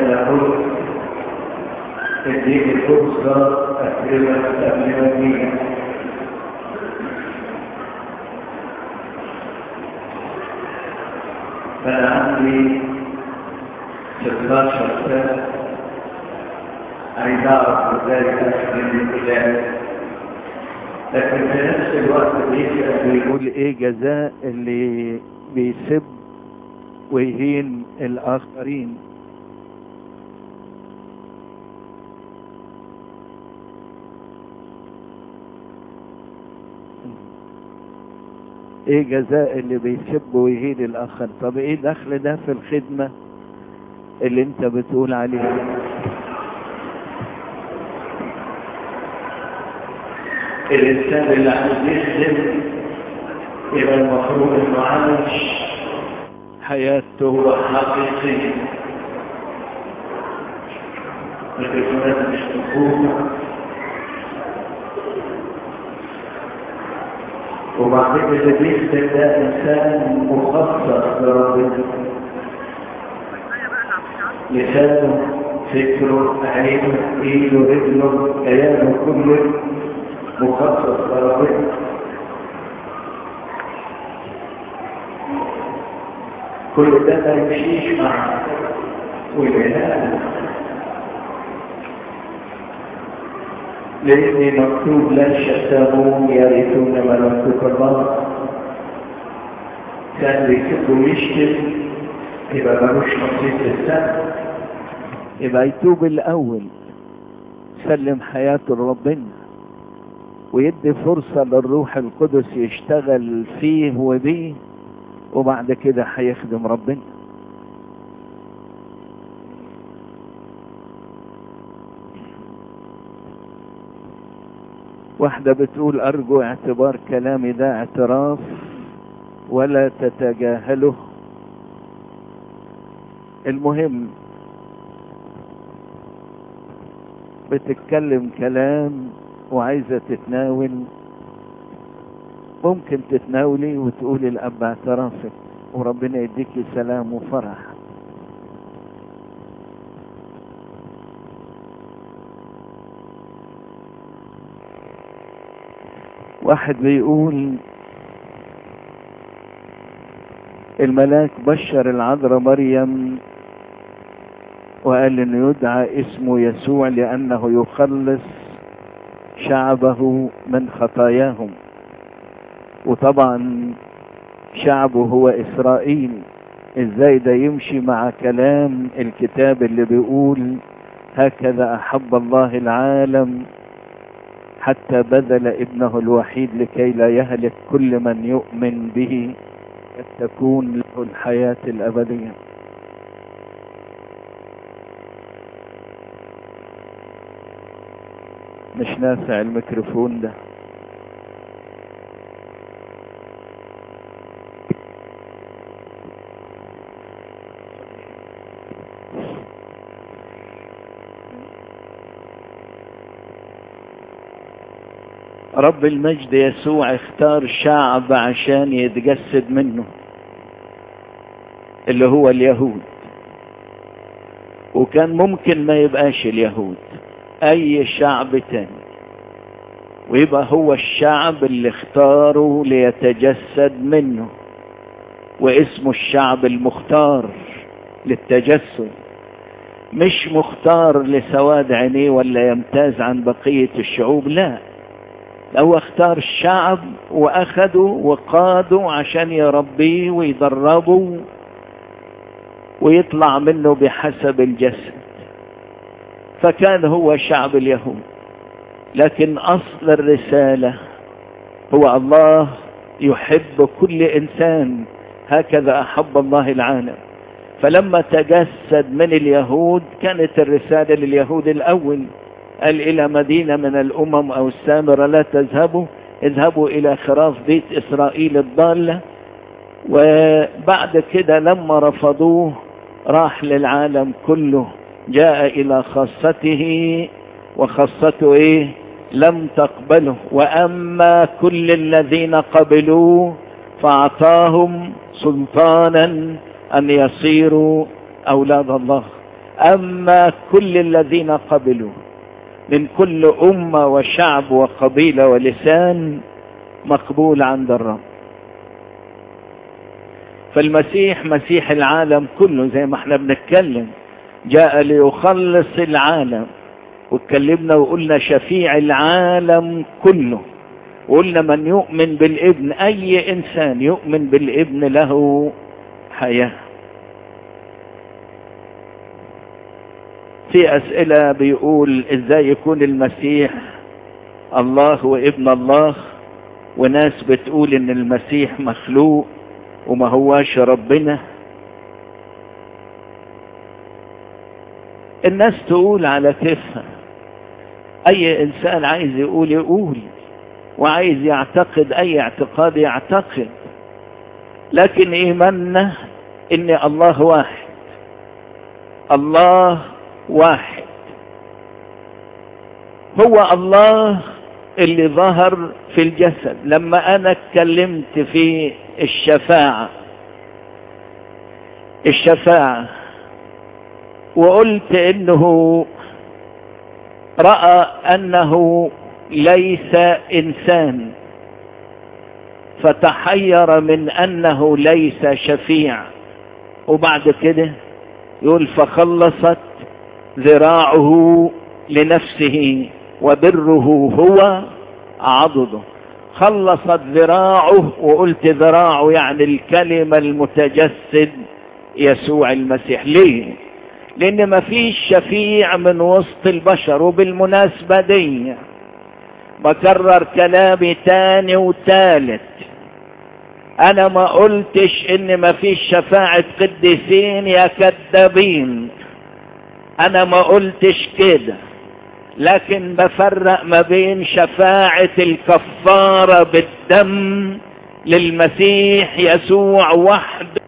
الملكوت تديك فرصة أكرمك أكرمك فأنا عندي 16 سنة عايز أعرف إزاي أخدم الكلام لكن في نفس الوقت بيسأل بيقول ايه جزاء اللي بيسب ويهين الاخرين ايه جزاء اللي بيسب ويهين الاخر طب ايه دخل ده في الخدمة اللي انت بتقول عليها الإنسان اللي عايز يخدم يبقى المفروض إنه عايش حياته هو حقيقي الرسالات مش تكون وبعدين اللي بيخدم ده إنسان مخصص لربنا لسانه فكره عينه ايده رجله كيانه كله مخصص لربنا كل ده ما يمشيش مع والعناد لأن مكتوب لا شتموا يرثون ملكوت الله كان بيكتب ويشتم يبقى ملوش نصيب في السنة يبقى يتوب الاول سلم حياته لربنا ويدي فرصة للروح القدس يشتغل فيه وبيه وبعد كده هيخدم ربنا واحدة بتقول أرجو اعتبار كلامي ده اعتراف ولا تتجاهله المهم بتتكلم كلام وعايزة تتناول ممكن تتناولي وتقولي الأب اعترافك وربنا يديكي سلام وفرح واحد بيقول الملاك بشر العذراء مريم وقال انه يدعى اسمه يسوع لانه يخلص شعبه من خطاياهم وطبعا شعبه هو اسرائيل ازاي ده يمشي مع كلام الكتاب اللي بيقول هكذا احب الله العالم حتى بذل ابنه الوحيد لكي لا يهلك كل من يؤمن به تكون له الحياة الأبدية مش نافع الميكروفون ده رب المجد يسوع اختار شعب عشان يتجسد منه اللي هو اليهود وكان ممكن ما يبقاش اليهود اي شعب تاني ويبقى هو الشعب اللي اختاره ليتجسد منه واسمه الشعب المختار للتجسد مش مختار لسواد عينيه ولا يمتاز عن بقية الشعوب لا هو اختار الشعب واخده وقاده عشان يربيه ويدربه ويطلع منه بحسب الجسد فكان هو شعب اليهود لكن اصل الرسالة هو الله يحب كل انسان هكذا احب الله العالم فلما تجسد من اليهود كانت الرسالة لليهود الاول قال الى مدينة من الامم او السامرة لا تذهبوا اذهبوا الى خراف بيت اسرائيل الضالة وبعد كده لما رفضوه راح للعالم كله جاء الى خاصته وخاصته ايه لم تقبله واما كل الذين قبلوه فاعطاهم سلطانا ان يصيروا اولاد الله أما كل الذين قبلوا من كل أمة وشعب وقبيلة ولسان مقبول عند الرب فالمسيح مسيح العالم كله زي ما احنا بنتكلم جاء ليخلص العالم واتكلمنا وقلنا شفيع العالم كله وقلنا من يؤمن بالابن اي انسان يؤمن بالابن له حياه في اسئله بيقول ازاي يكون المسيح الله وابن الله وناس بتقول ان المسيح مخلوق وما هواش ربنا الناس تقول على كيفها اي انسان عايز يقول يقول وعايز يعتقد اي اعتقاد يعتقد لكن ايماننا ان الله واحد الله واحد هو الله اللي ظهر في الجسد لما انا اتكلمت في الشفاعة الشفاعة وقلت انه رأى انه ليس انسان فتحير من انه ليس شفيع وبعد كده يقول فخلصت ذراعه لنفسه وبره هو عضده خلصت ذراعه وقلت ذراعه يعني الكلمة المتجسد يسوع المسيح ليه لان ما فيش شفيع من وسط البشر وبالمناسبة دي بكرر كلامي تاني وتالت انا ما قلتش ان ما فيش شفاعة قديسين يا كذابين انا ما قلتش كده لكن بفرق ما بين شفاعة الكفارة بالدم للمسيح يسوع وحده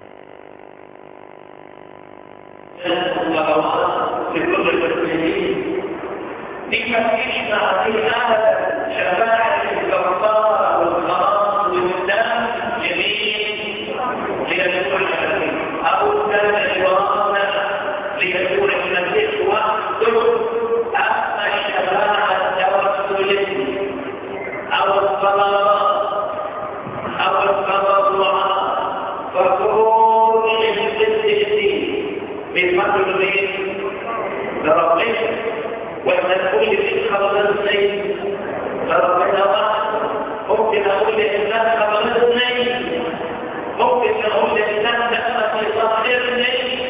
دي ما فيش بعدها شفاعة الكفارة والخلاص والدم جميل ليكون أو الدم الوراثة ليكون المسيح وحده أما الشفاعة التوسلية أو الصلاة أو التضرعات فكل القديسين بفضل بربنا وإن كل في خلصني فربنا واحد ممكن أقول لإنسان خلصني ممكن أقول لإنسان لأنك يطهرني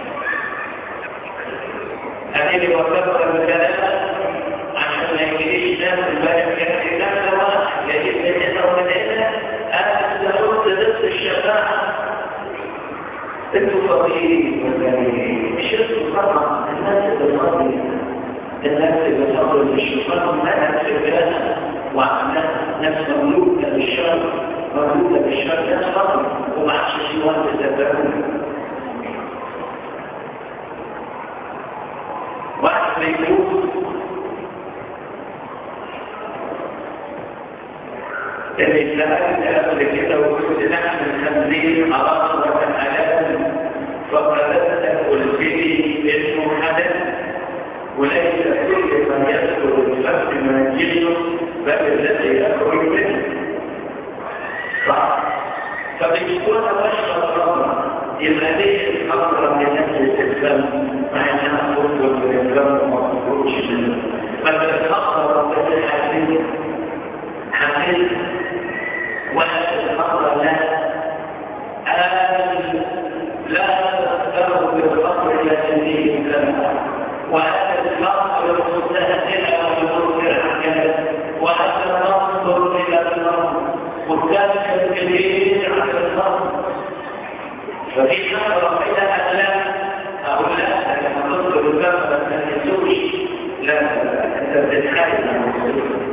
أديني وكبر الكلام عشان ما يجيش ناس البلد كان الناس واحد يجب من هنا ومن هنا أنا إذا قلت ضد الشفاعة انتوا فاضيين ولا مش انتوا طبعا الناس اللي فاضيين الناس اللي تقول بالشيطان ما نفس البلاد وعندها نفس مملوكة بالشر مملوكة بالشر ناس فقط وما عادش سوى تتبعون واحد بيقول اللي سألت قبل كده وقلت نحن الخمسين عرفة حلال فقالت قلت لي انه حلال وليس كل من يدخل الفرد منزله بل الذي يخرج منه صح فبيكون بشر الرمى يبقى ليه الخطر من نفس الاسلام مع انها تخرج من الاسلام وما تخرجش منه بل الخطر من الحديث حديث ولا الخطر لا آل لا تذكره بالخطر الذي يمكنها وهذا المنظر المستهزئ والمنكر الحكام وهذا المنظر الى الارض والكافر الكبير على الارض ففي نظرة إلى أسلام أو لا لما تنظر الكافر ما تنسوش لا أنت بتتحايل عن المسلمين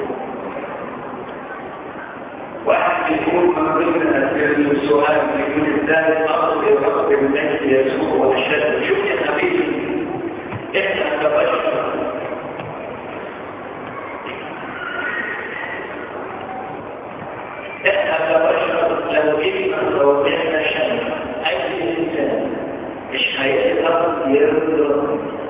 واحد يقول من ضمن أسئلة السؤال يقول الثالث أرض رب المجد يسوع والشد شوف يا حبيبي احنا كبشر احنا كبشر لو جبنا ووضعنا شيء اي انسان مش هيقدر يرضى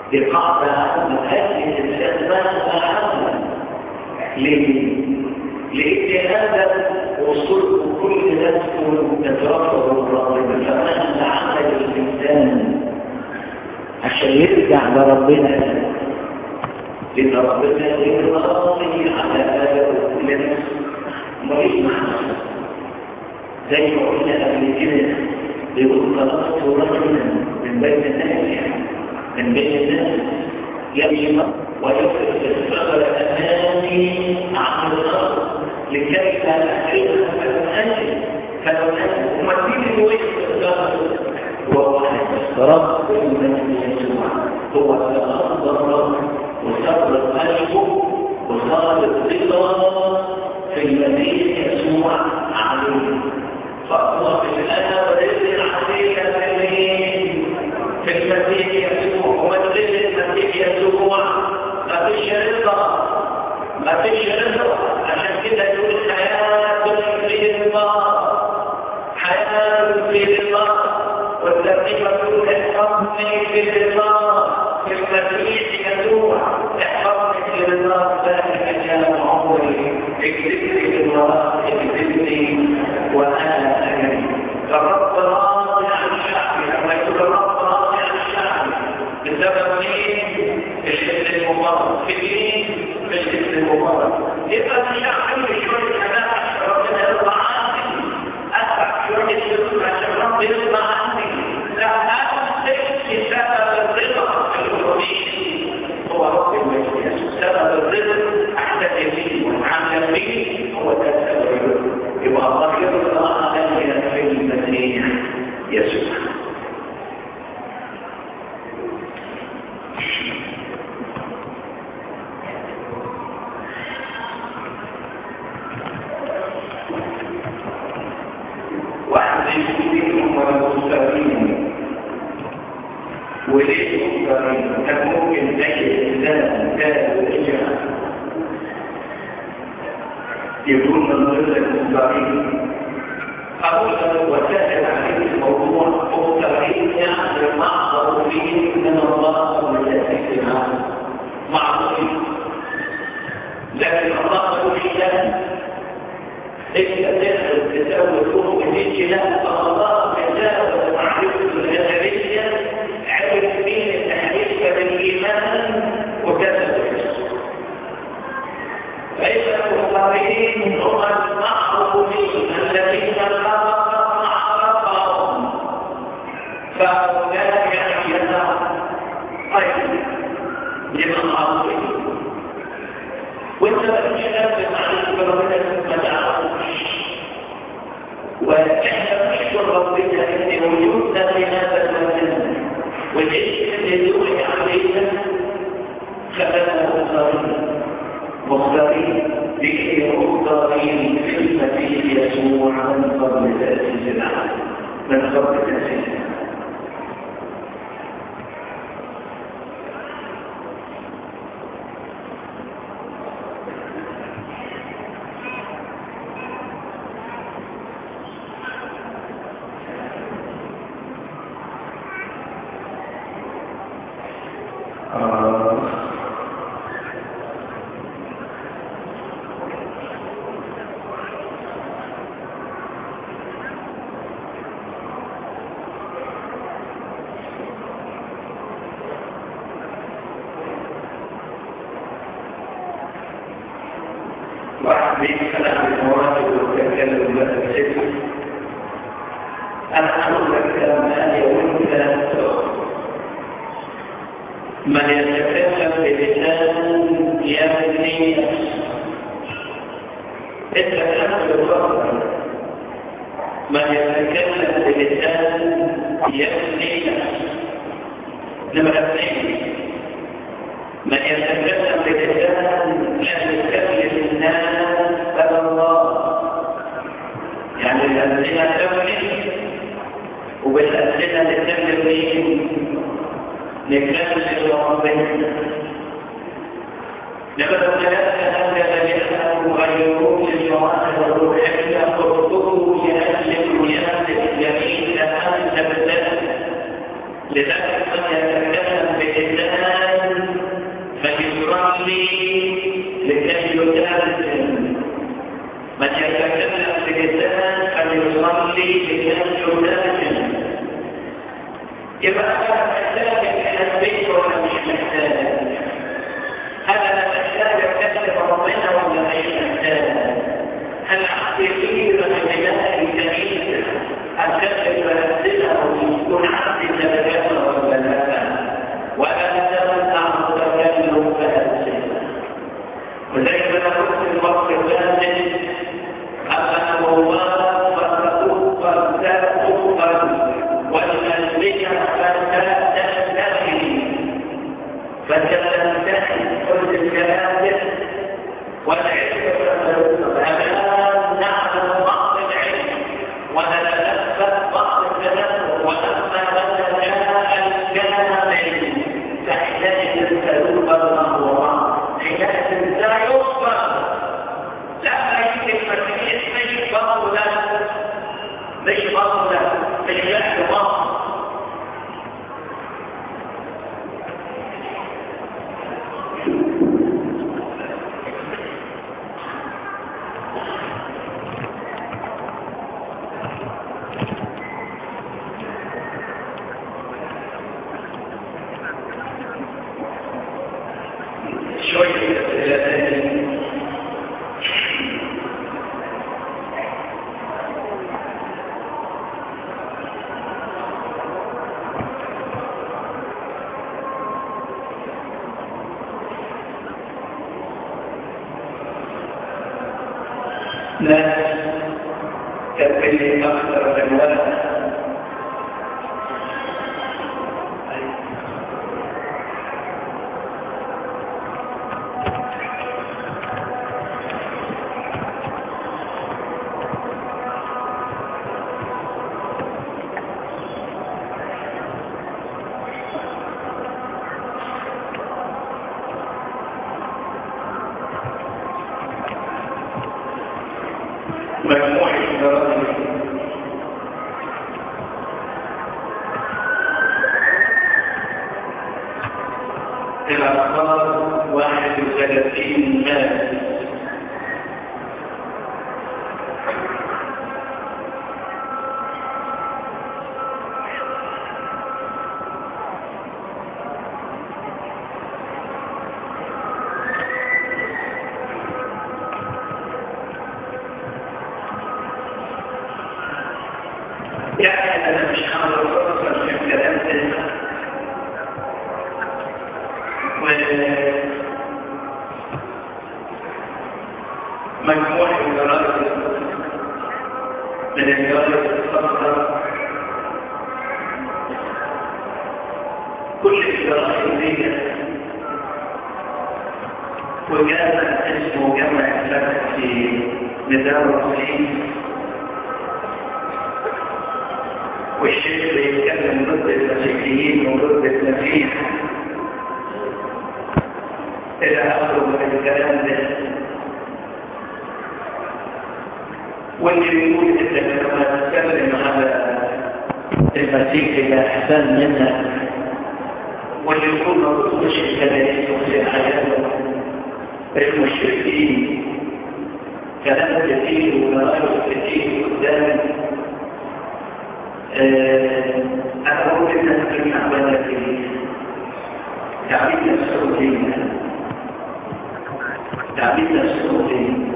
دي قاعدة عامة هذه الإنسان ما عامة ليه؟ لأن هذا وصول كل نفس تترفض ربنا فمهما عمل الإنسان عشان يرجع لربنا لأن ربنا يرضي على هذا كل نفس مريض محمد زي ما قلنا قبل كده بيقول خلقت رجلا من بين الناس من بين الناس يمشي ويفرق الصغر امامي عن الارض لكي لا احرقها فلنأجل فلنأجل ومدين الوجه الصغر هو رب النبي يسوع هو تأخذ الرب وصبر قلبه وصار الرضا في المسيح يسوع عليه فأطلق الآن ورزق عليك الأمين في المسيح يسوع ومدرس المسيح يسوع ما فيش رضا ما فيش رضا عشان كده يقول حياة في رضا حياة في رضا والذي يقول احفظني في رضا في المسيح يسوع احفظني في رضا ذلك كان عمري اكتبني بالوراء اكتبني وانا اجري فالرب راضي عن شعبي لما يقول الرب راضي عن شعبي بسبب مين؟ الاسم المبارك في مين؟ في الاسم المبارك يبقى الشعب شويه انا ربنا يرضى عني ادفع شويه فلوس عشان ربنا يرضى عني لا امسك بسبب الرضا الروحي هو رب المجلس سبب الرضا احدث فيه وعمل فيه هو ده سبب الرضا يبقى الله يرضى علينا في المسيح يسوع واحذفهم والمستقيم وليه مستقيم كان ممكن اي انسان كان وجهه يكون من ضمن المستقيم أقول وسائل عليه الموضوع مستقيم يعني معروفين من الله والتأسيس معروفين لكن الله يقول انت تقدر تسوي فوق وتيجي لا الله تجاوز معرفة الجاهلية عرف مين التحديث بالإيمان وكذا فإذا المختارين هم المعروفين الذين خلق معرفهم فأولئك يدع طيب لمن عظيم وانت مش لازم معرفة ربنا ما تعرفش واحنا نشكر ربنا ان وجودنا في هذا المكان والاسم اللي يوحي علينا خلقنا مختارين مختارين لكي مختارين في المسيح يسوع من قبل تأسيس العالم من قبل تأسيس العالم واحد بيتكلم المراتب وتتكلم بقى الست انا اقول لك ما يقول من يتكلم بلسان يبني اتكلم بالرغم من يتكلم بلسان يبني نمرة اثنين من يتكلم بلسان لا يكلم الناس بل الله يعني الألسنة تبني وبالألسنة نتكلم مين؟ نتكلم ربنا نبدأ ثلاثة هكذا لأنه غيرون للمواهب الروحية فاطلبوا يألف ويألف جميل أنت بدأت لذلك من يتكلم بلسان لكي يترجم من يتكلم بلسان فليصلي لكي يترجم يبقى انا محتاج الى البيت ولا مش محتاج هل انا محتاج اكلم ربنا ولا مش محتاج هل عندي خير من بناء الكنيسه اكلم بلسنه ويكون عندي درجات ولا لا ولا تمنع التكلم بلسنه وزي ما انا قلت الوقت الثاني اما الله فتقبل لا تقبل والمسبية فلا تنتهي فتنتهي كل الكلام والعلم أمام نعلم بعض العلم ونتنفذ بعض الكلام وأما متى جاء الكامل فحينئذ تلوب الله حينئذ لا يقبل لا يمكن المسيح مش بطل مش بطل مش يحكي بطل شوية أسئلة ناس تبني أكثر من ولد مجموعة دراسة الأخبار واحد وثلاثين مارس يعني أنا مش حاضر فرصة في الكلام ده ومجموعة الدراسة من الدراسة الصفراء كل الدراسة دي وجامع اسمه جامع الفتح في ميدان الصين والشيخ بيتكلم ضد المسيحيين وضد المسيح إلى آخره من الكلام ده واللي بيقول إنك لما تتكلم على المسيح إلى أحسن منها واللي يقول ما تقولش الكنائس وفي حياته المشركين كلام كثير ونقل كثير قدام أنا أقول إنها كلمة بلدي تعبير السعودية تعبير السعودية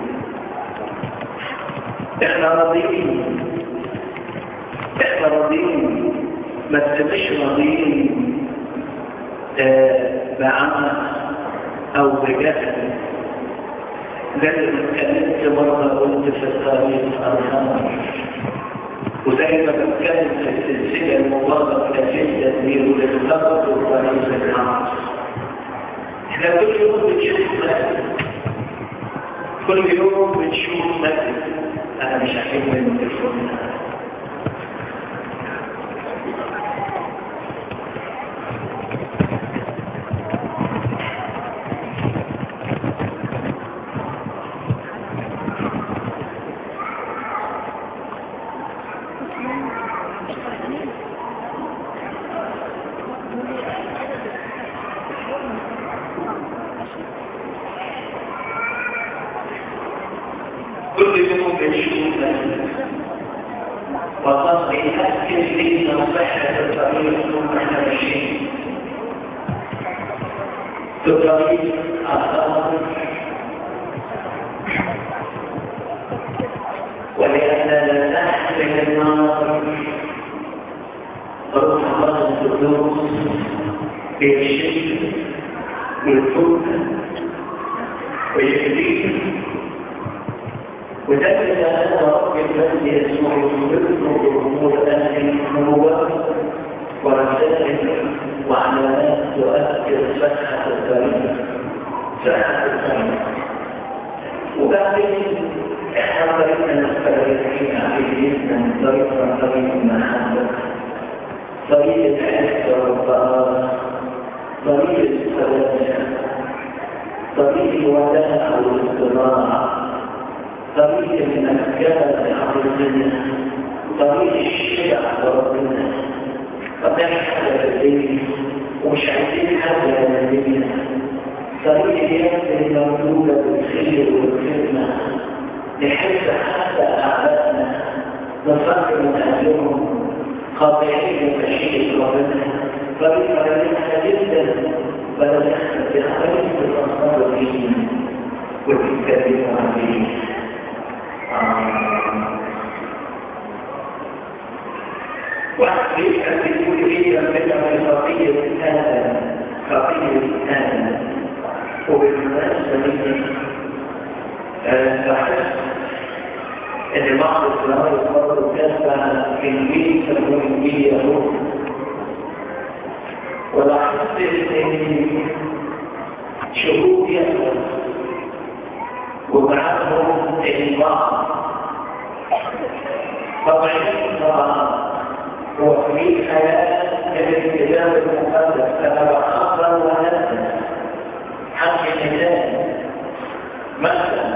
احنا راضيين احنا راضيين ما تبقش راضيين بعمل او بجهل زي ما اتكلمت مرة قلت في التاريخ الخمر وزي ما بتكلم في السلسلة المباركة في تدمير للخبر ورئيس العصر احنا كل يوم بنشوف مجد كل يوم بنشوف مجد انا مش هحب من التليفون كل يوم بنشوفها والله يأكد لنا صحة الطريق ثم احنا ماشيين بطريق آخر ولأننا نحمل النار روح الله القدوس بيرشدنا ويفوتنا ويهدينا وده اللي انا رب المجد اسمه يذكر امور اهل النبوه ورسائل وعلامات تؤكد صحه الطريق صحه الطريق وبعدين احنا طريقنا نستغرقين عقيدتنا طريقنا طريق المحبه طريق العزه والطهاره طريق السلامه طريق الوداع والاصطناع طريق الأفكار العقلية طريق الشرع وربنا طريق حاجة لدينا ومش عايزين حاجة لدينا طريق اليد الموجودة بالخير والخدمة نحس حتى أعدادنا نفكر من أهلهم خاضعين لمشيئة ربنا طريق مليئة جدا بل نحن بخير الأصنام فيه وتتكلم عليه واحد يسأل بيقول ايه لما من خطية آدم خطية آدم وبالمناسبة مني لاحظت ان بعض الزمالك برضه كتب في البيت يسموه البيت يهود ولاحظت ان شهود يهود ومعهم البعض طبعا طبعا هو في حياة الالتزام المقدس فهو أفضل ونفسه حق الإنسان مثلا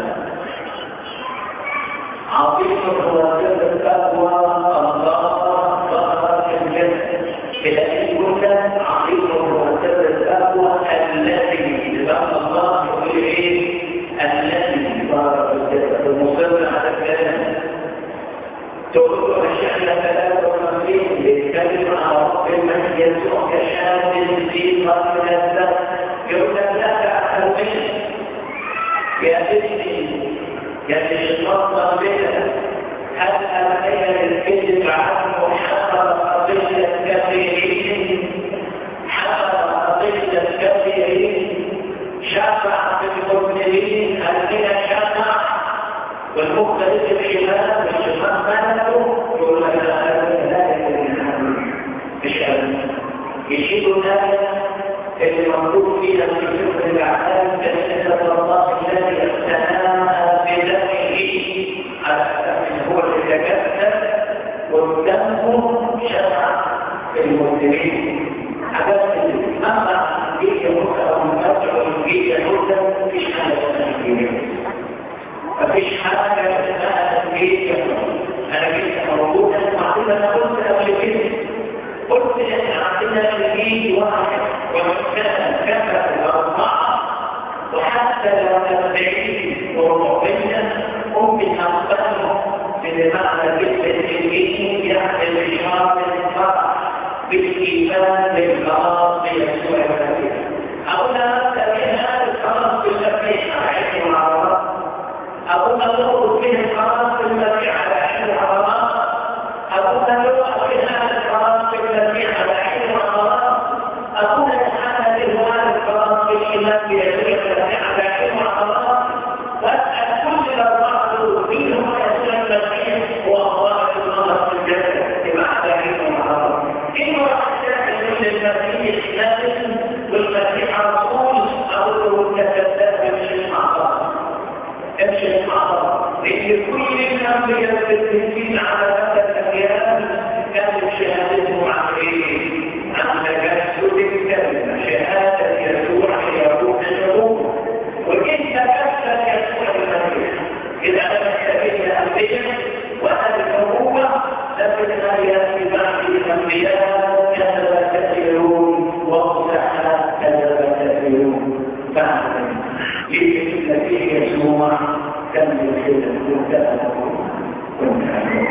عظيم هو سر التقوى الله ظهر في الجنة بلكن جملة عظيم هو سر التقوى الذي ذكر الله يقول ايه الذي ظهر في الجنة المصر على الكلام تقول أشياء ثلاثة وخمسين بيتكلم عن رب المجد يسوع كشاب في قبل الذات يقول لك لا أحد منه يا ابني يا الشيطان بك هل أتينا الكذب عنه حصل قضية كثيرين حصل قضية كثيرين شفع في المسلمين هل هنا شفع والمختلف الشمال والشمال ماله يقول لك لا لا يكون يشيل الآية اللي مكتوب فيها في سفر الأعمال كنيسة الله الذي اقتناها بدمه على هو اللي تجسد والدم شفع في المسلمين حاجات أما جيت يموت أو مدعو جيت يموت مفيش حاجة اسمها مفيش حاجة اسمها تنجيل أنا جيت موجودة معقولة أنا قلت قبل كده قلت إن عندنا تنجيل واحد ومكان كفى الأربعة وحتى لو تبعين وربنا ممكن أقبله بمعنى جدا التنجيل يعني الإشارة للفرح بالإيمان بالخلاص بيسوع المسيح أقول أبدأ بهذا الخلاص بالمسيح عليه وعلى أقول نقول فيه الخلاص المسيح على عين العظمات أقول نقول في هذا الخلاص المسيح على عين العظمات أقول نحن بهذا الخلاص بالإيمان بيسوع المسيح على عين العظمات وأسأل كل الأربعة منهم يسوع المسيح وأخبار الله في الجنة بمعنى عين العظمات إن رأيت من المسيح نبي والمسيح رسول أقول كتبت من المعصر امشي مع لأن كل الأنبياء التسليمين على هذا الأيام كانت شهادتهم عن إيه؟ عن تجسد الكلمة شهادة يسوع يقول الشهود وإن تجسد يسوع المسيح إذا أنا بين الأنبياء وأهل النبوة لكن آيات بعد الأنبياء كذب كثيرون وصح كذب كثيرون فاعلم لكن المسيح يسوع كمل كده وانت وانت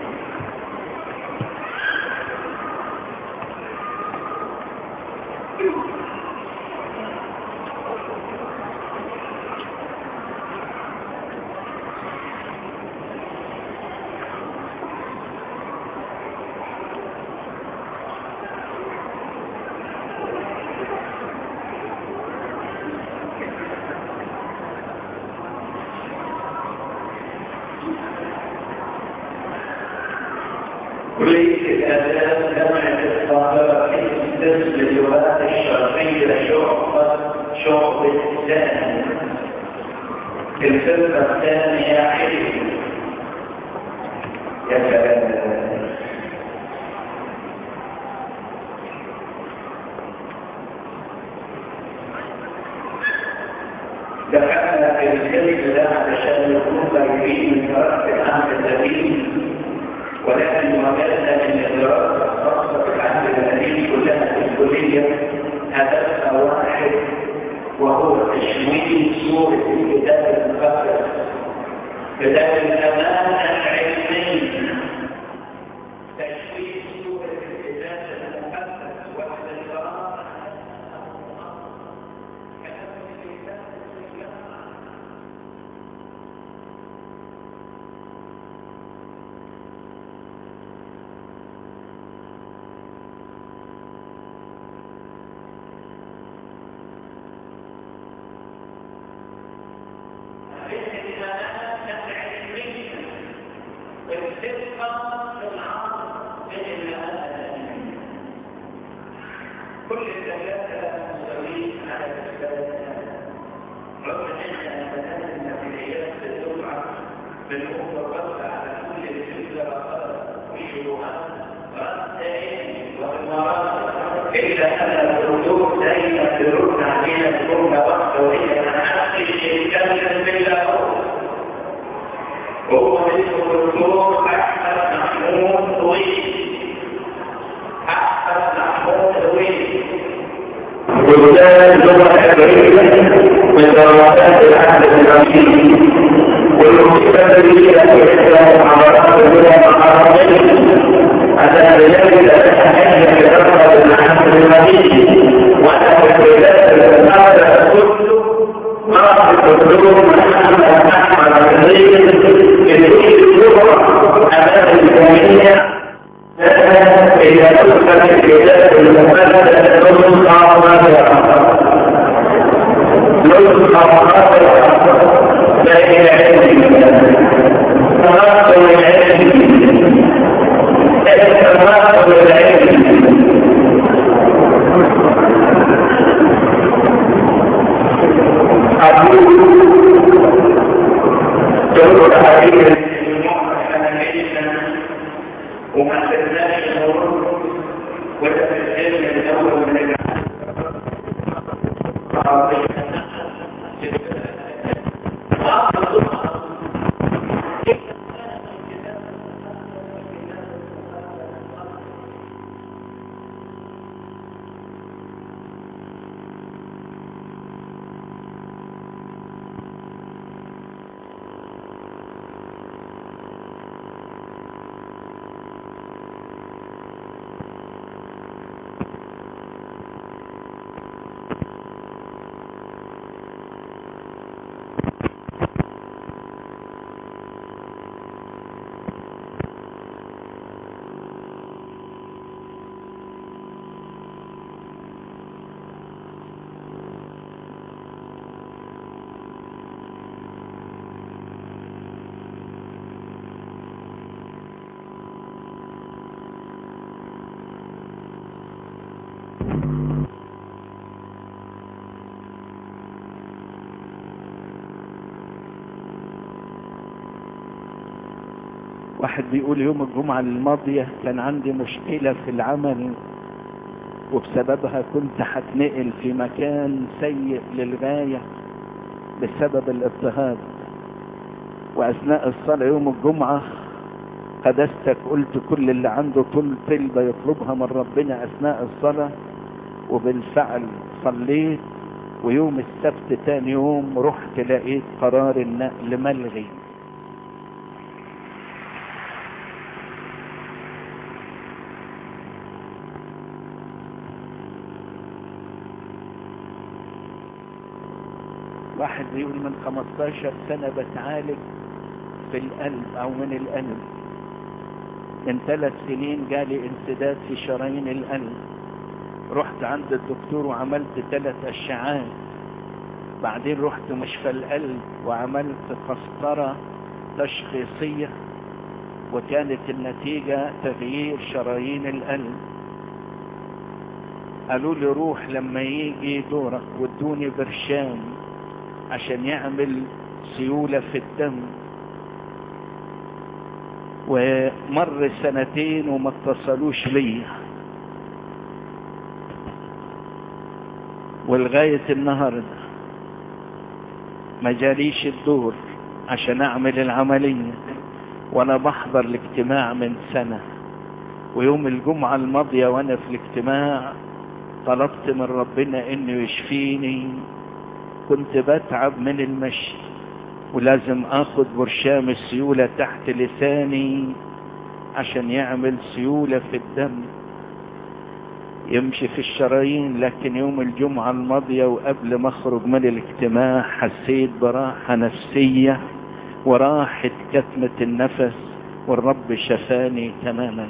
كلية الآداب جامعة القاهرة في قسم اللغات الشرقية شعبة شعبة ثاني الفرقة الثانية علم يا سلام دخلنا في الفرق ده علشان نكون قريبين من دراسة العهد القديم ولكن وجدنا من الدراسة الخاصة بالعهد القديم كلها في الكلية هدفها واحد وهو تشويه صورة الكتاب المقدس كتاب الأمانة العلمية تشويه صورة الكتاب المقدس واحتفاظ كلام الكتاب كل الثلاثة مساويين على الثلاثة رغم أن مثلا النتيجات تدفع بالمفردات على كل الفكرة والشروحات إلا أن الردود دائما ترد علينا الجملة واحدة وهي أن حقي يتكلم بالله هو اسمه الدكتور أحمد محمود طويل أحمد محمود طويل وجدان لغة عبرية من دراسات العهد القديم والمستقبل إلى إحدى محاضرات اللغة العربية على بلاد الأسحاب في دراسة العهد القديم وأنا في بلاد الأسحاب كله ما الدكتور محمد أحمد الغير في اللغة أمام الجمعية إذا تذكر الكتاب المقدس نصح ماذا نصح ماذا لا إلى علم تناقض العلم تناقض العلم أقول تقول حديث وما خدناش الأول ولا في العلم الأول من واحد بيقول يوم الجمعة الماضية كان عندي مشكلة في العمل وبسببها كنت هتنقل في مكان سيء للغاية بسبب الاضطهاد وأثناء الصلاة يوم الجمعة قدستك قلت كل اللي عنده طول طلبة يطلبها من ربنا أثناء الصلاة وبالفعل صليت ويوم السبت تاني يوم رحت لقيت قرار النقل ملغي واحد بيقول من 15 سنة بتعالج في القلب او من القلب من ثلاث سنين جالي انسداد في شرايين القلب رحت عند الدكتور وعملت ثلاث اشعاعات بعدين رحت مشفى القلب وعملت قسطرة تشخيصية وكانت النتيجة تغيير شرايين القلب قالوا لي روح لما يجي دورك وادوني برشام عشان يعمل سيولة في الدم ومر سنتين وما اتصلوش ليا ولغاية النهاردة ما جاليش الدور عشان اعمل العملية وانا بحضر الاجتماع من سنة ويوم الجمعة الماضية وانا في الاجتماع طلبت من ربنا انه يشفيني كنت بتعب من المشي ولازم اخد برشام السيولة تحت لساني عشان يعمل سيولة في الدم يمشي في الشرايين لكن يوم الجمعة الماضية وقبل ما اخرج من الاجتماع حسيت براحة نفسية وراحة كتمة النفس والرب شفاني تماما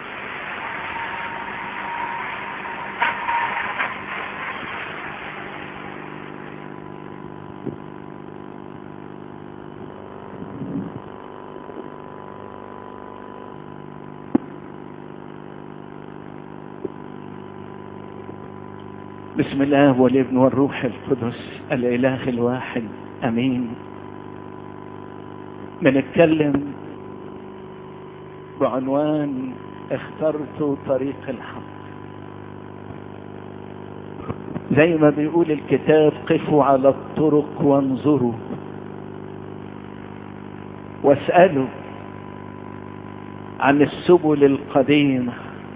بسم الله والابن والروح القدس الاله الواحد امين بنتكلم بعنوان اخترت طريق الحق زي ما بيقول الكتاب قفوا على الطرق وانظروا واسألوا عن السبل القديمة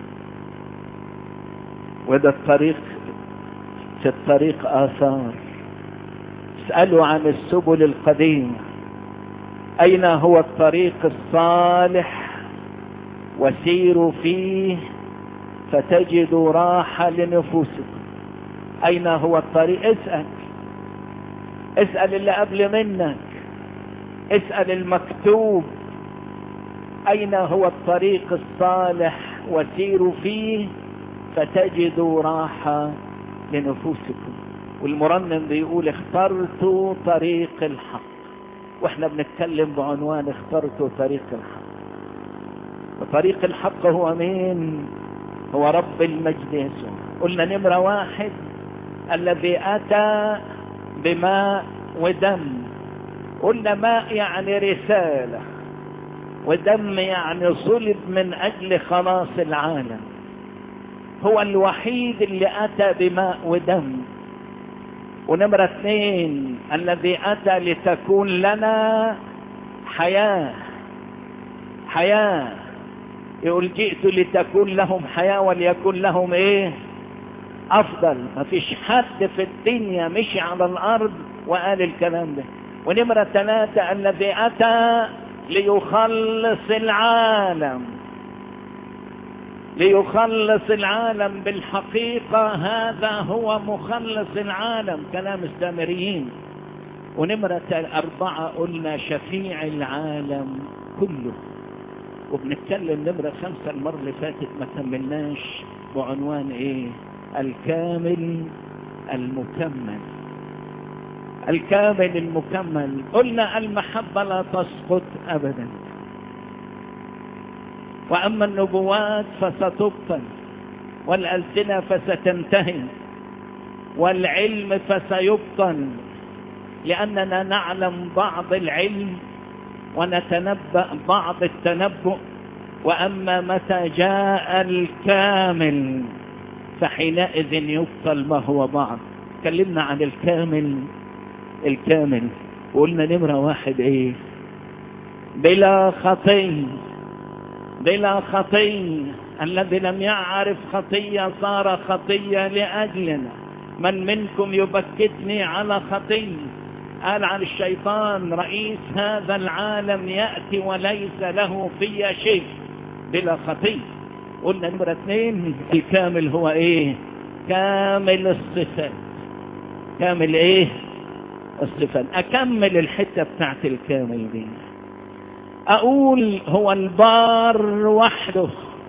وده الطريق في الطريق آثار اسألوا عن السبل القديمة أين هو الطريق الصالح وسيروا فيه فتجدوا راحة لنفوسكم أين هو الطريق اسأل اسأل اللي قبل منك اسأل المكتوب أين هو الطريق الصالح وسيروا فيه فتجدوا راحة لنفوسكم والمرنم بيقول اخترت طريق الحق واحنا بنتكلم بعنوان اخترت طريق الحق وطريق الحق هو مين هو رب المجد يسوع قلنا نمرة واحد الذي اتى بماء ودم قلنا ماء يعني رسالة ودم يعني صلب من اجل خلاص العالم هو الوحيد اللي اتى بماء ودم ونمرة اثنين الذي اتى لتكون لنا حياة حياة يقول جئت لتكون لهم حياة وليكن لهم ايه افضل ما فيش حد في الدنيا مشي على الارض وقال الكلام ده ونمرة ثلاثة الذي اتى ليخلص العالم ليخلص العالم بالحقيقة هذا هو مخلص العالم كلام السامريين ونمرة أربعة قلنا شفيع العالم كله وبنتكلم نمرة خمسة المرة اللي فاتت ما كملناش بعنوان ايه الكامل المكمل الكامل المكمل قلنا المحبة لا تسقط أبدا وأما النبوات فستبطل والألسنة فستنتهي والعلم فسيبطل لأننا نعلم بعض العلم ونتنبأ بعض التنبؤ وأما متى جاء الكامل فحينئذ يبطل ما هو بعض تكلمنا عن الكامل الكامل وقلنا نمرة واحد ايه بلا خطيه بلا خطية الذي لم يعرف خطية صار خطية لأجلنا من منكم يبكتني على خطيه قال عن الشيطان رئيس هذا العالم يأتي وليس له في شيء بلا خطيه قلنا نمرة اثنين الكامل هو ايه كامل الصفات كامل ايه الصفات اكمل الحتة بتاعت الكامل دي اقول هو البار وحده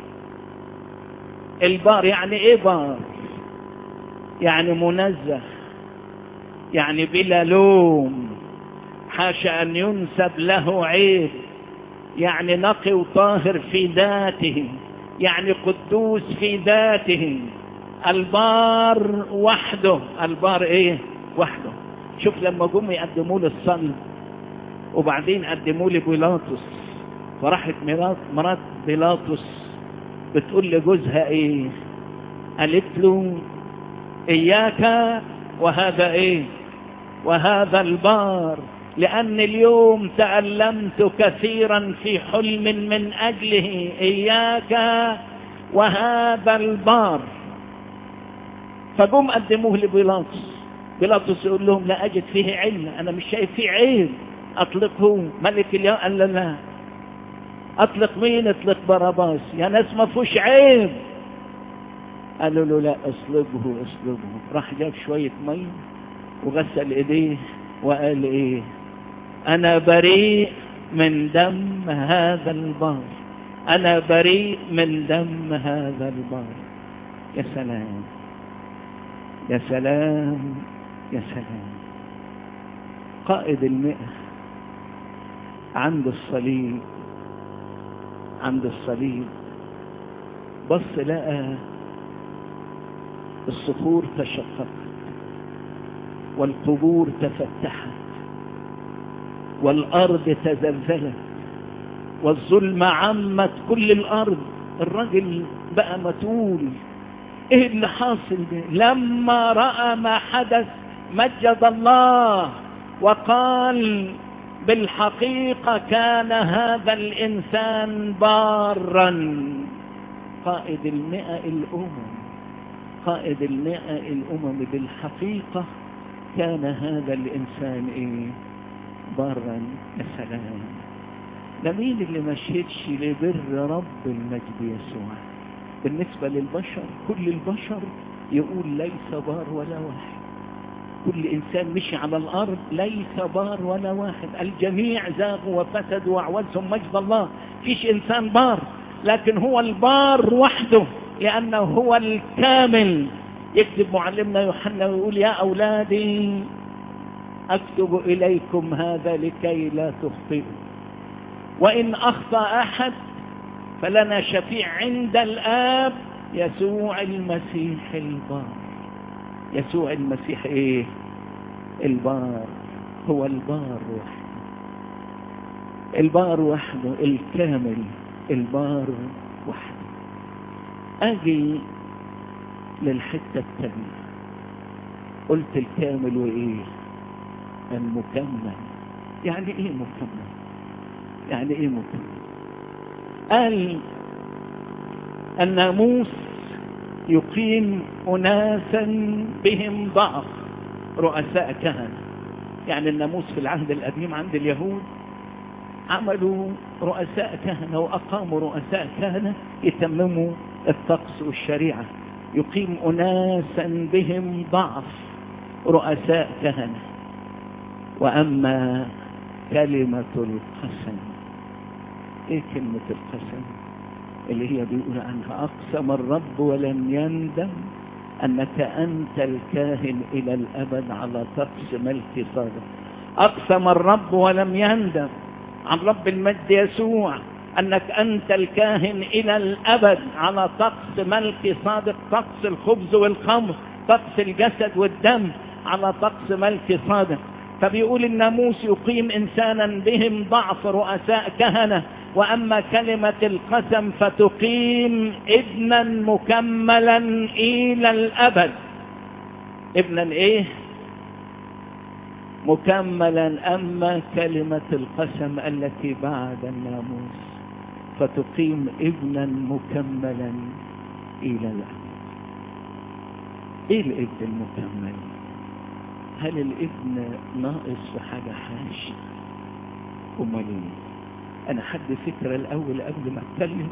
البار يعني ايه بار يعني منزه يعني بلا لوم حاشا ان ينسب له عيب يعني نقي وطاهر في ذاته يعني قدوس في ذاته البار وحده البار ايه وحده شوف لما جم يقدموا له الصلب وبعدين قدموا لي بيلاطس فراحت مرات مرات بيلاطس بتقول لجوزها ايه قالت له اياك وهذا ايه وهذا البار لأن اليوم تألمت كثيرا في حلم من أجله إياك وهذا البار فقوم قدموه لبيلاطس بيلاطس يقول لهم لا أجد فيه علم أنا مش شايف فيه عيب أطلقه ملك اليوم قال له لا أطلق مين أطلق باراباس يا ناس ما فيهوش عيب قالوا له لا اصلبه اصلبه راح جاب شوية مية وغسل ايديه وقال ايه انا بريء من دم هذا البار انا بريء من دم هذا البار يا سلام يا سلام يا سلام قائد المئة عند الصليب عند الصليب بص لقى الصخور تشققت والقبور تفتحت والأرض تزلزلت والظلمة عمت كل الأرض الرجل بقى متول ايه اللي حاصل ده لما رأى ما حدث مجد الله وقال بالحقيقة كان هذا الإنسان بارا قائد المئة الأمم قائد المئة الأمم بالحقيقة كان هذا الإنسان إيه برا يا سلام ده مين اللي ما شهدش لبر رب المجد يسوع بالنسبة للبشر كل البشر يقول ليس بار ولا واحد كل إنسان مشي على الأرض ليس بار ولا واحد الجميع زاغوا وفسدوا وعوزهم مجد الله فيش إنسان بار لكن هو البار وحده لأنه هو الكامل يكتب معلمنا يوحنا ويقول يا أولادي أكتب إليكم هذا لكي لا تخطئوا وإن أخطأ أحد فلنا شفيع عند الآب يسوع المسيح البار يسوع المسيح إيه البار هو البار وحده البار وحده الكامل البار وحده أجي للحتة التانية قلت الكامل وإيه المكمل يعني إيه مكمل يعني إيه مكمل قال الناموس يقيم أناسا بهم ضعف رؤساء كهنة يعني الناموس في العهد القديم عند اليهود عملوا رؤساء كهنة وأقاموا رؤساء كهنة يتمموا الطقس والشريعة يقيم أناسا بهم ضعف رؤساء كهنة وأما كلمة القسم إيه كلمة القسم اللي هي بيقول عنها أقسم الرب ولم يندم أنك أنت الكاهن إلى الأبد على طقس ملك صادق أقسم الرب ولم يندم عن رب المجد يسوع أنك أنت الكاهن إلى الأبد على طقس ملك صادق طقس الخبز والخمر طقس الجسد والدم على طقس ملك صادق فبيقول الناموس يقيم إنسانا بهم ضعف رؤساء كهنة وأما كلمة القسم فتقيم ابنا مكملا إلى الأبد ابنا إيه مكملا أما كلمة القسم التي بعد الناموس فتقيم ابنا مكملا إلى الأبد ايه الابن المكمل هل الابن ناقص في حاجة حاجة امال ايه انا حد فكرة الاول قبل ما اتكلم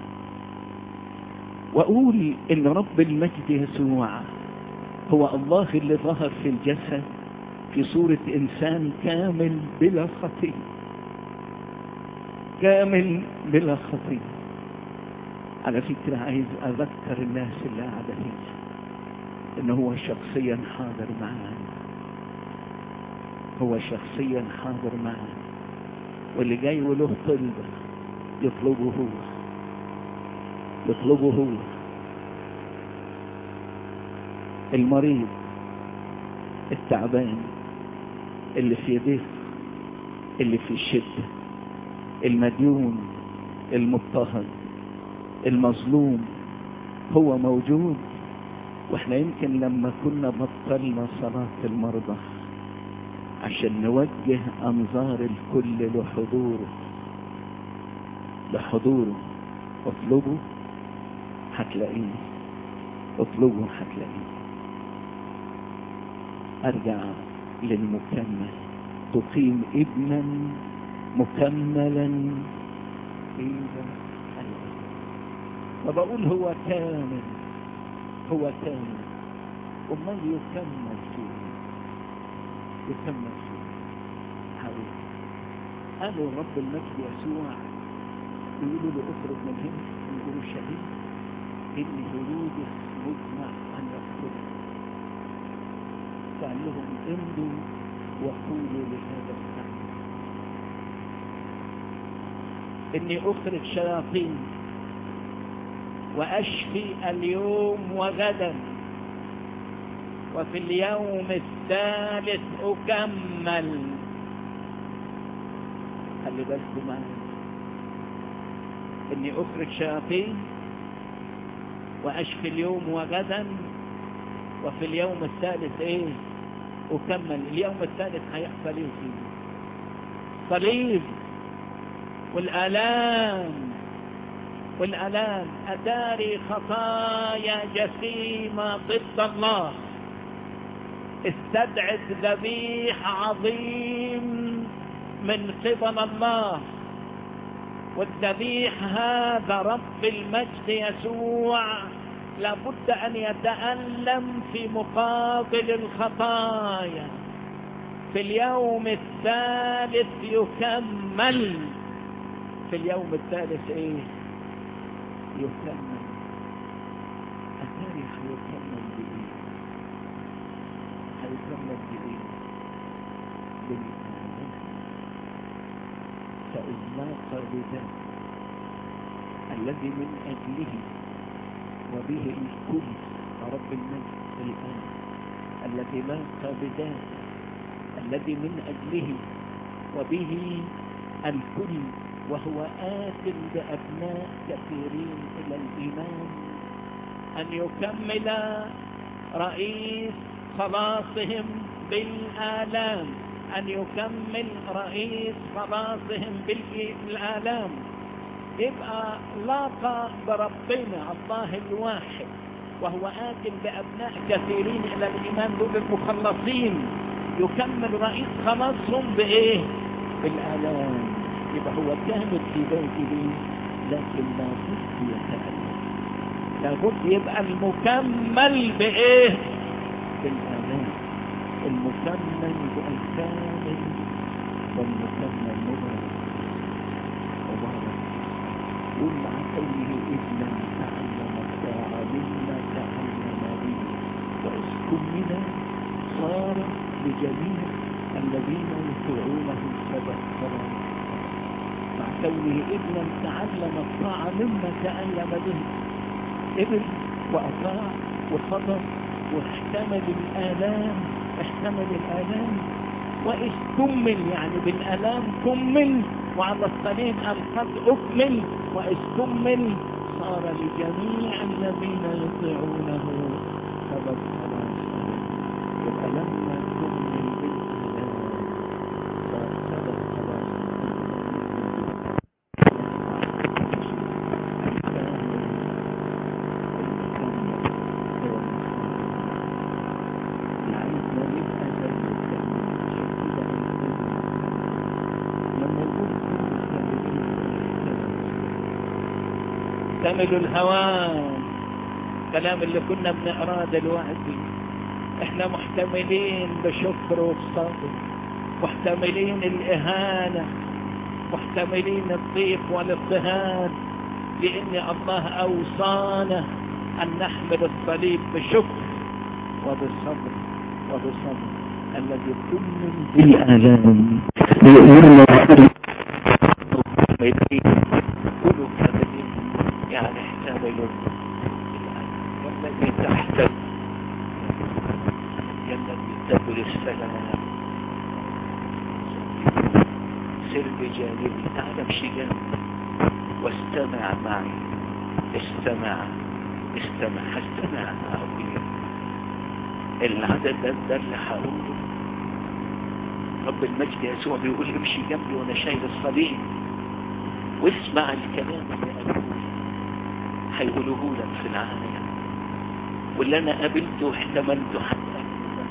واقول ان رب المجد يسوع هو الله اللي ظهر في الجسد في صورة انسان كامل بلا خطية كامل بلا خطية على فكرة عايز اذكر الناس اللي قاعدة هنا ان هو شخصيا حاضر معانا هو شخصيا حاضر معانا واللي جاي وله طلب يطلبه هو يطلبه هو المريض التعبان اللي في ضيق اللي في الشدة المديون المضطهد المظلوم هو موجود واحنا يمكن لما كنا بطلنا صلاة المرضى عشان نوجه انظار الكل لحضوره لحضوره اطلبوا هتلاقيه اطلبوا هتلاقيه ارجع للمكمل تقيم ابنا مكملا في الأرض فبقول هو كامل هو كامل امال يكمل فيه يكمل فيه حبيبي قالوا رب المجد يسوع يقولوا له اخرج من هنا يقولوا شهيد ان هيرودس مجمع ان يخرج قال لهم امضوا وقولوا لهذا الشعب اني اخرج شياطين واشفي اليوم وغدا وفي اليوم الثالث اكمل خلي بالكم معايا اني اخرج شياطين واشفي اليوم وغدا وفي اليوم الثالث ايه اكمل اليوم الثالث هيحصل ايه فيه صليب والالام والالام اتاري خطايا جسيمه ضد الله استدعت ذبيح عظيم من قبل الله والذبيح هذا رب المجد يسوع لابد أن يتألم في مقابل الخطايا في اليوم الثالث يكمل في اليوم الثالث ايه يكمل التاريخ يكمل بايه هيكمل بايه بالإيمان فإذ بذات الذي من أجله وبه الكل رب المجد الآن الذي لاقى بذات الذي من أجله وبه الكل وهو آت بأبناء كثيرين إلى الإيمان أن يكمل رئيس خلاصهم بالآلام أن يكمل رئيس خلاصهم بالآلام يبقى لاقى بربنا الله الواحد وهو آت بأبناء كثيرين إلى الإيمان دول المخلصين يكمل رئيس خلاصهم بإيه؟ بالآلام يبقى هو كامل في بيته لكن لابد يتألم لابد يبقى المكمل بإيه؟ بالآلام المكمل بالكامل والمكمل مبارك مبارك قل مع كونه ابنا تعلم الطاعة مما تعلم به واسكن صار لجميع الذين يطيعونه سبب صلاة مع كونه ابنا تعلم الطاعة مما تعلم به ابن وأطاع وخضر واحتمل الآلام احتمل الآلام وإذ كمل يعني بالآلام كمل وعلى الصليب قال قد أكمل وإذ كمل صار لجميع الذين يطيعونه سبب خلاص يبقى لما كمل بالآلام صار سبب خلاص تحتمل الهوان الكلام اللي كنا بنقراه دلوقتي احنا محتملين بشكر وبصبر محتملين الإهانة محتملين الضيق والاضطهاد لأن الله أوصانا أن نحمل الصليب بشكر وبالصبر وبالصبر الذي كل بالآلام يؤمرنا كل كاملين يعني احتملوا والذي تحت الذي تبل السلام سر بجانبي تعال امشي جنبي واستمع معي استمع استمع استمع معي العدد ده ده اللي هقوله رب المجد يسوع بيقول لي امشي جنبي وانا شايل الصليب واسمع الكلام اللي قالوه هيقولوه لك في العالم واللي انا قابلته واحتملته حتى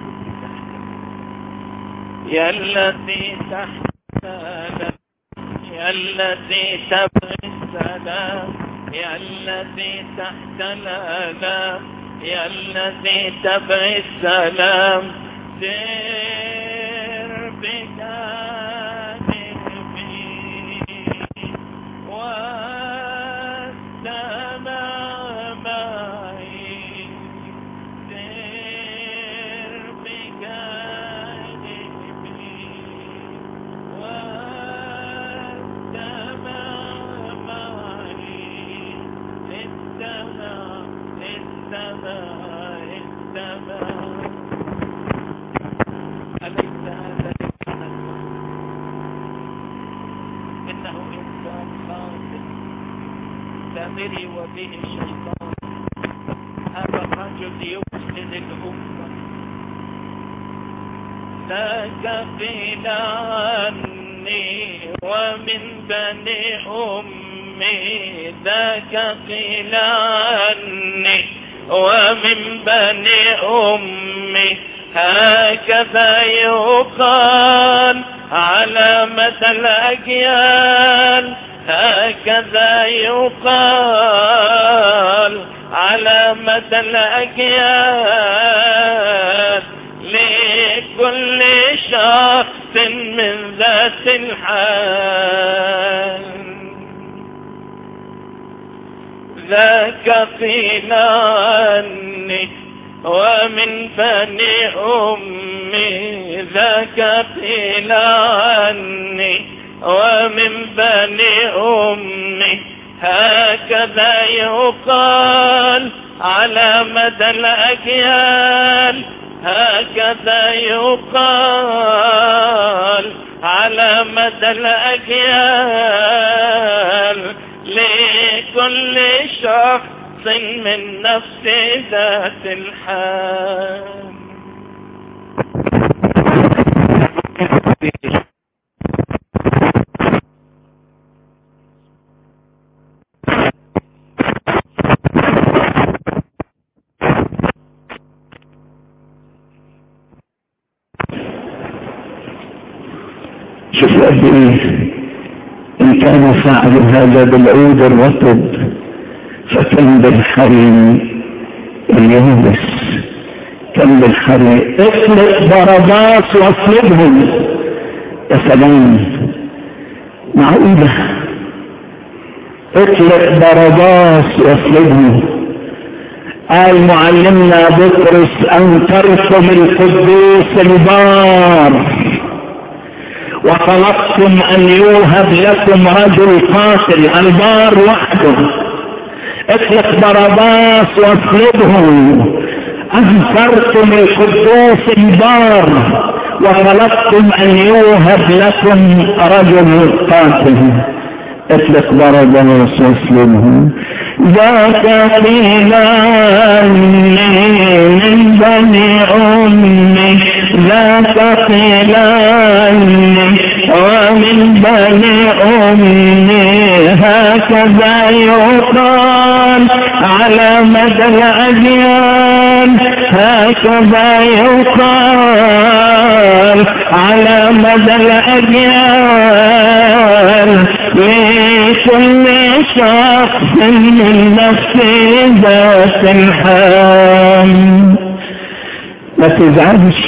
يا الذي تحت السلام يا الذي تبغي السلام يا الذي تحت الالام يا الذي تبغي السلام سير بجانبي واستمع معي سير بجانبي واستمع معي استمع استمع استمع أليس هذا الإنسان إنه إنسان خاطئ سامري وبه الشيطان هذا الرجل يفسد الأمة ذاك قيل عني ومن بني أمي ذاك قيل عني ومن بني أمي هكذا يقال على مدى الأجيال هكذا يقال على مدى الأجيال لكل شخص من ذات الحال ذاك قيل عني ومن بني أمي ذاك قيل عني ومن بني أمي هكذا يقال على مدى الأجيال هكذا يقال على مدى الأجيال لكل شخص من نفس ذات الحال شوف قد ايه ان كان فعل هذا بالعود الرطب فكم بالحريم اليابس كم بالحريم اطلق ضربات واصلبهم يا سلام معقولة اطلق ضربات واصلبهم قال معلمنا بطرس ان ترسم القدوس البار وطلبتم ان يوهب لكم رجل قاتل البار وحده اطلق ضربات واصلبهم انكرتم القدوس البار وطلبتم ان يوهب لكم رجل قاتل اطلق ضربات واصلبهم ذاك قيل عني من بني امي ذاك قيل عني ومن بني امي هكذا يقال على مدى الاجيال هكذا يقال على مدى الاجيال لكل شخص من نفسي ذات الحام ما تزعلش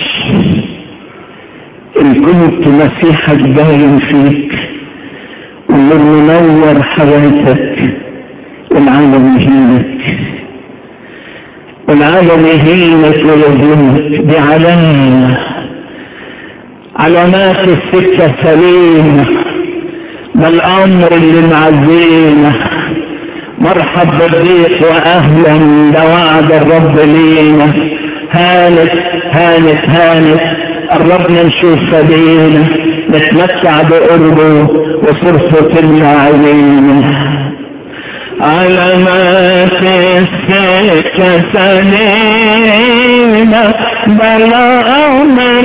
إن كنت مسيحك باين فيك والنور منور حياتك والعالم يهينك والعالم يهينك ويظلمك دي علامة علامات السكة سليمة ده الأمر اللي معزينا مرحب بالضيف وأهلا ده وعد الرب لينا هانت هانت هانت قربنا نشوف فدينا نتمتع بقربه وصرفه تملى عينينا علامات السكة سليمة بلا أمر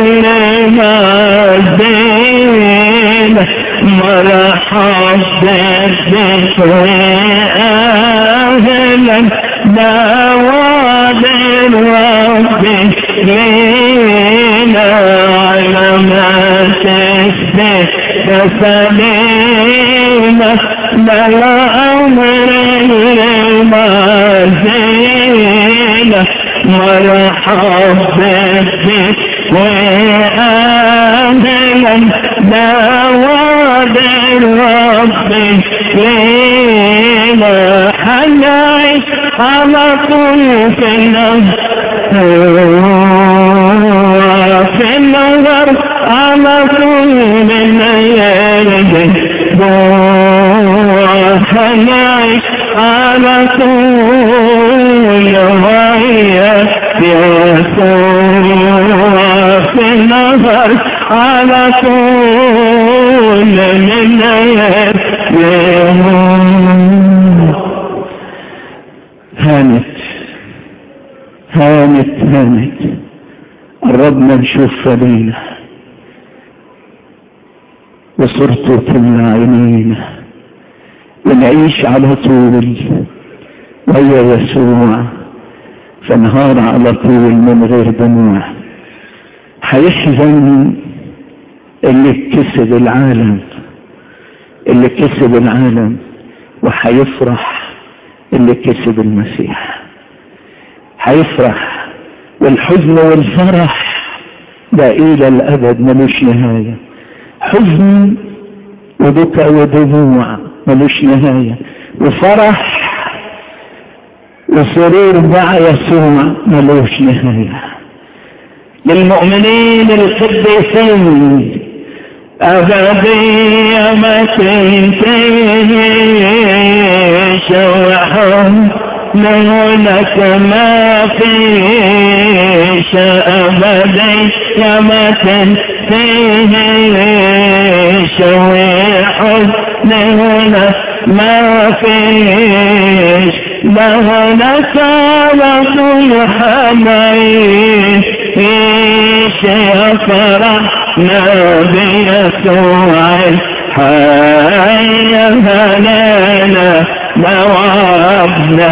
المعزين مرحب بالذكر أهلا دواد الرب لينا علامات السكة سليمة بلا أمر المعزين مرحب بالذكر وآهلا دواد الرب لينا حنعيش على طول في النهر في النظر على طول من يرجع حنعيش على طول وهي يسوع في النظر على طول من هانت هانت هانت قربنا نشوف فدينا وصرته تملى عينينا ونعيش على طول وهي يسوع فنهار على طول من غير دموع هيحزن اللي كسب العالم اللي كسب العالم وهيفرح اللي كسب المسيح هيفرح والحزن والفرح ده الى الابد ملوش نهاية حزن وبكى ودموع ملوش نهاية وفرح وسرور مع يسوع ملوش نهاية للمؤمنين القديسين أبدية ما تنتهيش وحب لك ما فيش أبدية ما تنتهيش وحب لك ما فيش لهنك على كل حنين ايش فرحنا بيسوع الحي هلانا موعدنا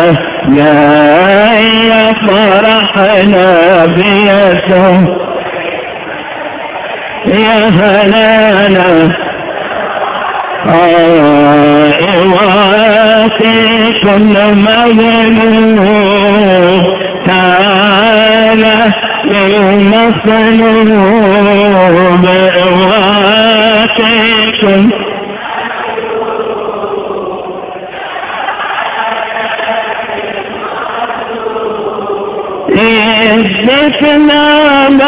يا فرحنا بيسوع يا هلانا آه كل مظلوم تعالى للمظلوم واتكم إذتنا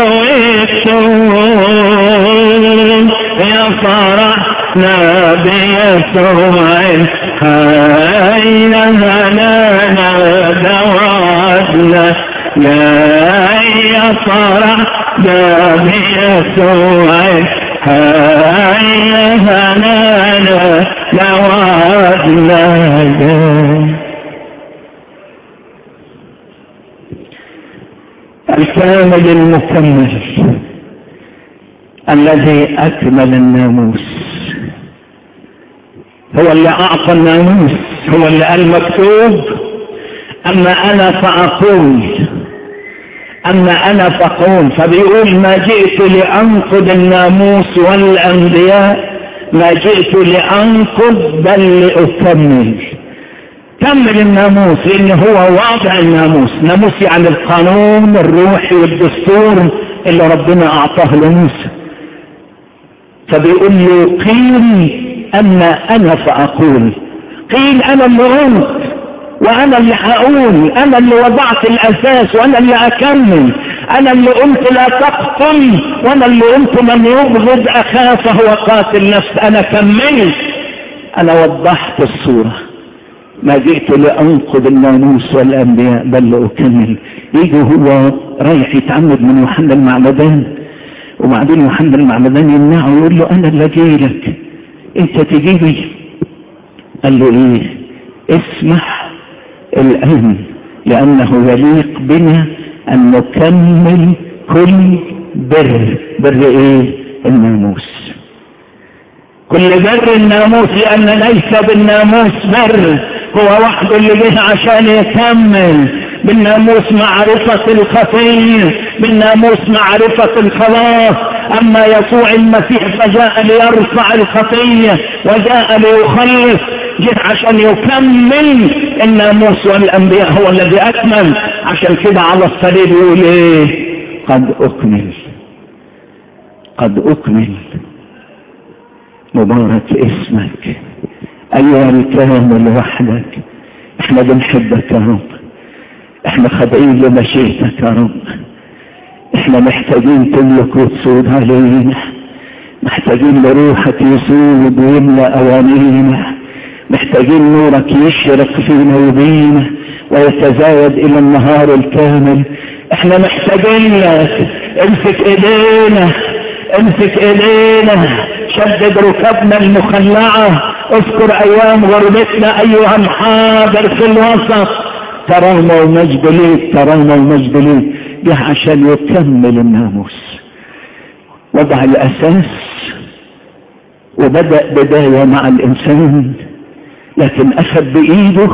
موتون يا فرحنا بيسوع هيا هنانا دوعدنا لا يا فرحنا بيسوع هيا هنانا دوعدنا الكامل المكمل الذي أكمل الناموس هو اللي أعطى الناموس هو اللي قال مكتوب أما أنا فأقول أما أنا فأقول فبيقول ما جئت لأنقض الناموس والأنبياء ما جئت لأنقض بل لأكمل كمل الناموس لان هو واضع الناموس ناموس يعني القانون الروحي والدستور اللي ربنا اعطاه لموسى فبيقول له قيل اما انا فاقول قيل انا اللي قلت وانا اللي هقول انا اللي وضعت الاساس وانا اللي اكمل انا اللي قلت لا تقتل وانا اللي قلت من يبغض اخاه فهو قاتل نفس انا كملت انا وضحت الصورة ما جئت لانقض الناموس والانبياء بل لاكمل يجي هو رايح يتعمد من يوحنا المعمدان وبعدين يوحنا المعمدان يمنعه ويقول له انا اللي اجي لك انت تجي لي قال له ايه اسمح الآن لأنه يليق بنا أن نكمل كل بر بر إيه الناموس كل بر الناموس لأن ليس بالناموس بر هو وحده اللي جه عشان يكمل بالناموس معرفة الخطية بالناموس معرفة الخلاص أما يسوع المسيح فجاء ليرفع الخطية وجاء ليخلص جه عشان يكمل الناموس والأنبياء هو الذي أكمل عشان كده على الصليب يقول إيه قد أكمل قد أكمل مبارك اسمك أيها الكامل وحدك احنا بنحبك يا رب احنا خاضعين لمشيئتك يا رب احنا محتاجين تملك وتسود علينا محتاجين لروحك يسود ويملأ أوانينا محتاجين نورك يشرق فينا وبينا ويتزايد إلى النهار الكامل احنا محتاجين لك امسك ايدينا امسك ايدينا شدد ركبنا المخلعة اذكر ايام غربتنا ايها الحاضر في الوسط ترانا ومجد ليك ترانا ومجد ليك جه عشان يكمل الناموس وضع الاساس وبدأ بداية مع الانسان لكن اخذ بايده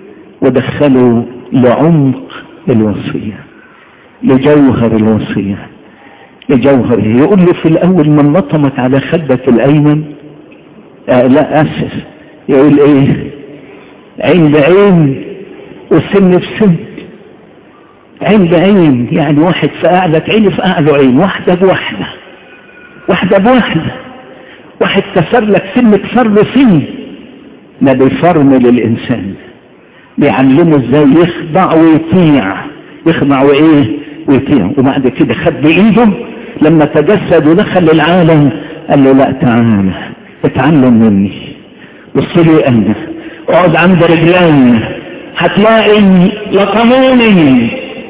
ودخله لعمق الوصية لجوهر الوصية لجوهره يقول له في الاول من لطمت على خدك الايمن آه لا اسف يقول ايه عين بعين وسن بسن عين بعين يعني واحد في اعلى عيني في اعلى عين واحدة بواحدة واحدة بواحدة واحد كسر لك سن كسر له سن ده بيفرمل الانسان بيعلمه ازاي يخضع ويطيع يخضع وايه ويطيع وبعد كده خد بايده لما تجسد ودخل العالم قال له لا تعالى اتعلم مني بص لي انا اقعد عند رجلي هتلاقي لطموني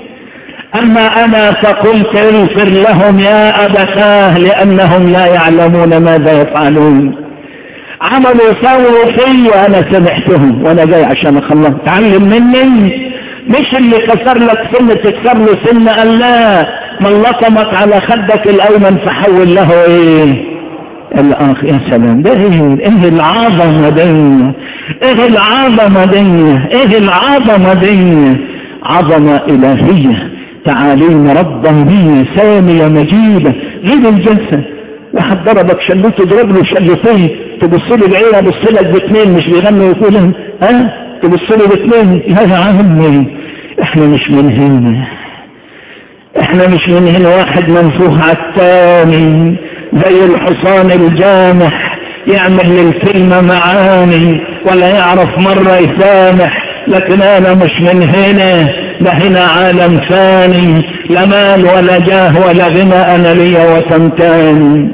اما انا فقلت اغفر لهم يا ابتاه لانهم لا يعلمون ماذا يفعلون عملوا سووا فيا انا سمحتهم وانا جاي عشان اخلص تعلم مني مش اللي كسر لك سن تكسر له سن قال لا من لطمك على خدك الايمن فحول له ايه الاخ يا سلام ده ايه ايه العظمه دي ايه العظمه دي ايه العظمه دي عظمه الهيه تعاليم ربانيه ساميه مجيده غير الجسد واحد ضربك شلوت تضرب له شلتين تبص له بعينه بص لك باثنين مش بيغنوا ويقول ها تبص له باثنين يا عمي احنا مش من هنا احنا مش من هنا واحد منفوخ على الثاني زي الحصان الجامح يعمل للكلمة معاني ولا يعرف مرة يسامح لكن انا مش من هنا ده هنا عالم ثاني لا مال ولا جاه ولا غنى انا لي وطن تاني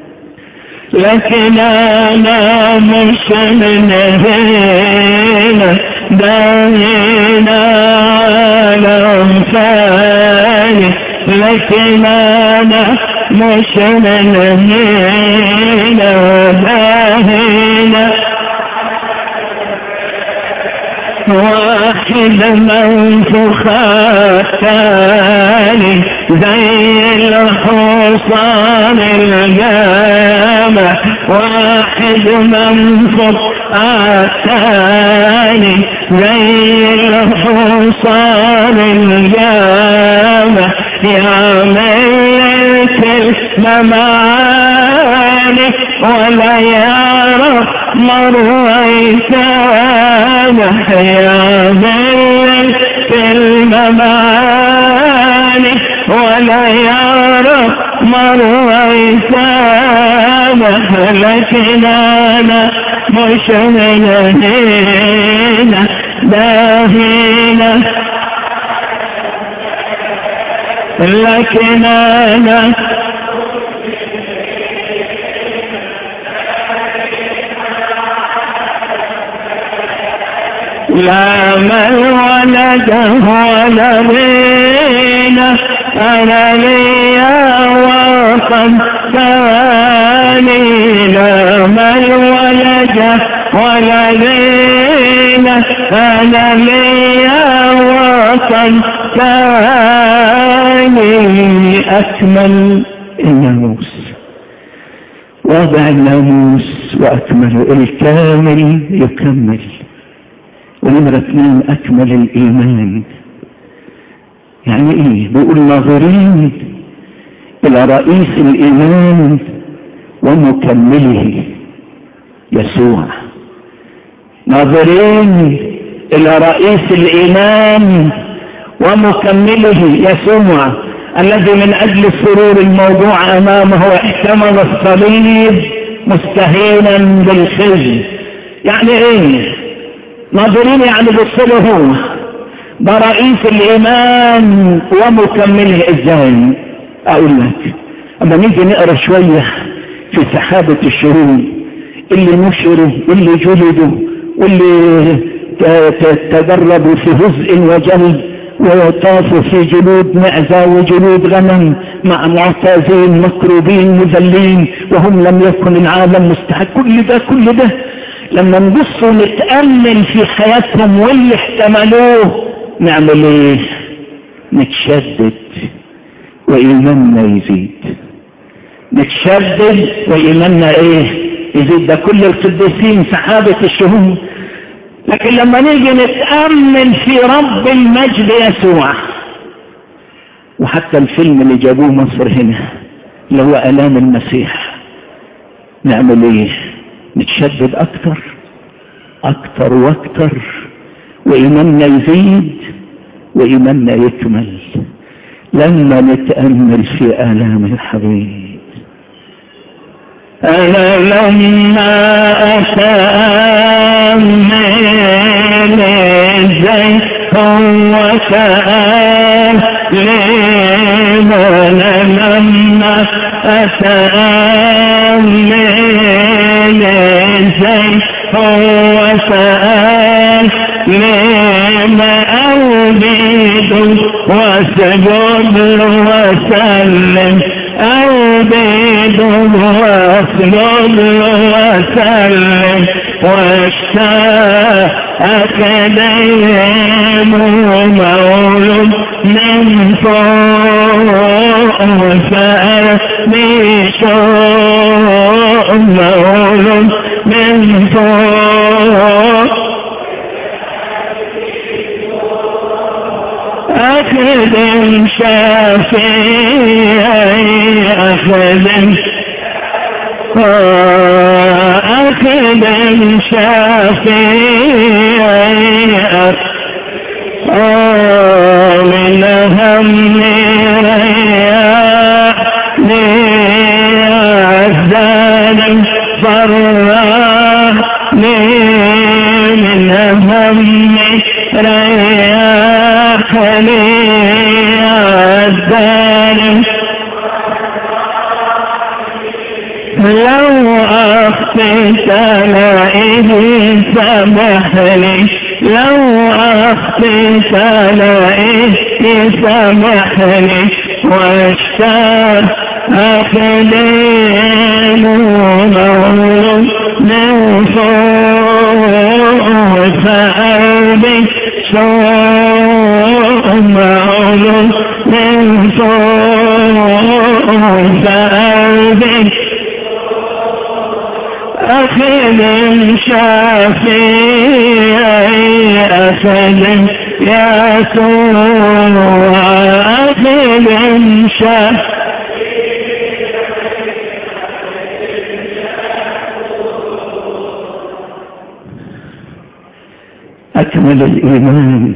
لكن انا مش من هنا ده هنا عالم ثاني لكن انا مش من هنا ده هنا واحد منفوخ الثاني زي الحصان الجامع واحد منفوخ الثاني زي الحصان الجامع يعمل الكلمة معاني ثاني ولا يعرف مريتانه يا ذل في المماني ولا يعرف مريتانه لكن انا مش من هنا ده هنا لكن انا لا من ولده ولا بينا انا ليا وطن ثاني لا من ولده ولا بينا انا ليا وطن ثاني اكمل الناموس وضع الناموس واكمله الكامل يكمل ونمرة اثنين اكمل الايمان يعني ايه بيقول ناظرين الى رئيس الايمان ومكمله يسوع ناظرين الى رئيس الايمان ومكمله يسوع الذي من اجل السرور الموضوع امامه احتمل الصليب مستهينا بالخزي يعني ايه ناظرين يعني بصله هو ده رئيس الايمان ومكمله ازاي اقول لك اما نيجي نقرا شويه في سحابه الشهور اللي نشروا واللي جلدوا واللي تدربوا في هزء وجلد وطافوا في جلود معزة وجلود غنم مع معتازين مكروبين مذلين وهم لم يكن العالم مستحق كل ده كل ده لما نبص ونتأمل في حياتهم واللي احتملوه نعمل ايه نتشدد وإيماننا يزيد نتشدد وإيماننا ايه يزيد ده كل القديسين سحابة الشهود لكن لما نيجي نتأمل في رب المجد يسوع وحتى الفيلم اللي جابوه مصر هنا اللي هو آلام المسيح نعمل ايه نتشدد اكتر اكتر واكتر وايماننا يزيد وايماننا يكمل لما نتأمل في آلام الحبيب أنا لما أتأمل ازاي هو سأل أنا لما أتأمل ازاي هو سأل لما أوبد واسجد وسلم أوبد واسجد وسلم واشتاق ديم مولود من فوق وسألني شوق مولود من فوق أخدم شافعي أخدم أخدم شافعي من هم رياحني عزان فرحني من هم رياحني عزان لو أخطيت لئن سامحني لو أخطيت لئن سامحني واشتاق أخدين مولود من فوق فأبي سوء مولود من فوق فأبي أخذ شافعي أخذ يسوع أخذ شافعي أكمل الإيمان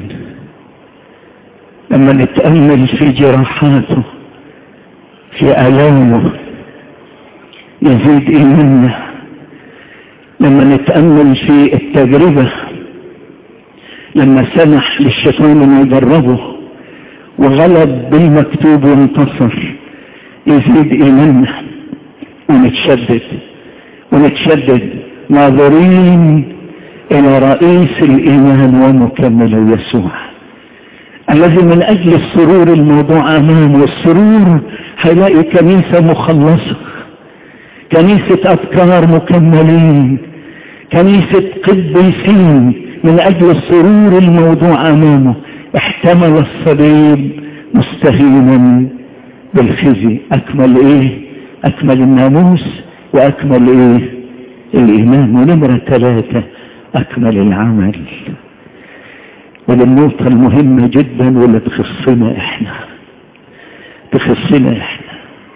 لما نتأمل في جراحاته في آلامه يزيد إيماننا لما نتأمل في التجربة لما سمح للشيطان أن يجربه وغلب بالمكتوب وانتصر يزيد إيماننا ونتشدد ونتشدد ناظرين إلى رئيس الإيمان ومكمل يسوع الذي من أجل السرور الموضوع أمامه والسرور هيلاقي كنيسة مخلصة كنيسة أفكار مكملين كنيسة قديسين من أجل السرور الموضوع أمامه احتمل الصليب مستهينا بالخزي أكمل إيه أكمل الناموس وأكمل إيه الإيمان ونمرة ثلاثة أكمل العمل وللنقطة المهمة جدا واللي تخصنا إحنا تخصنا إحنا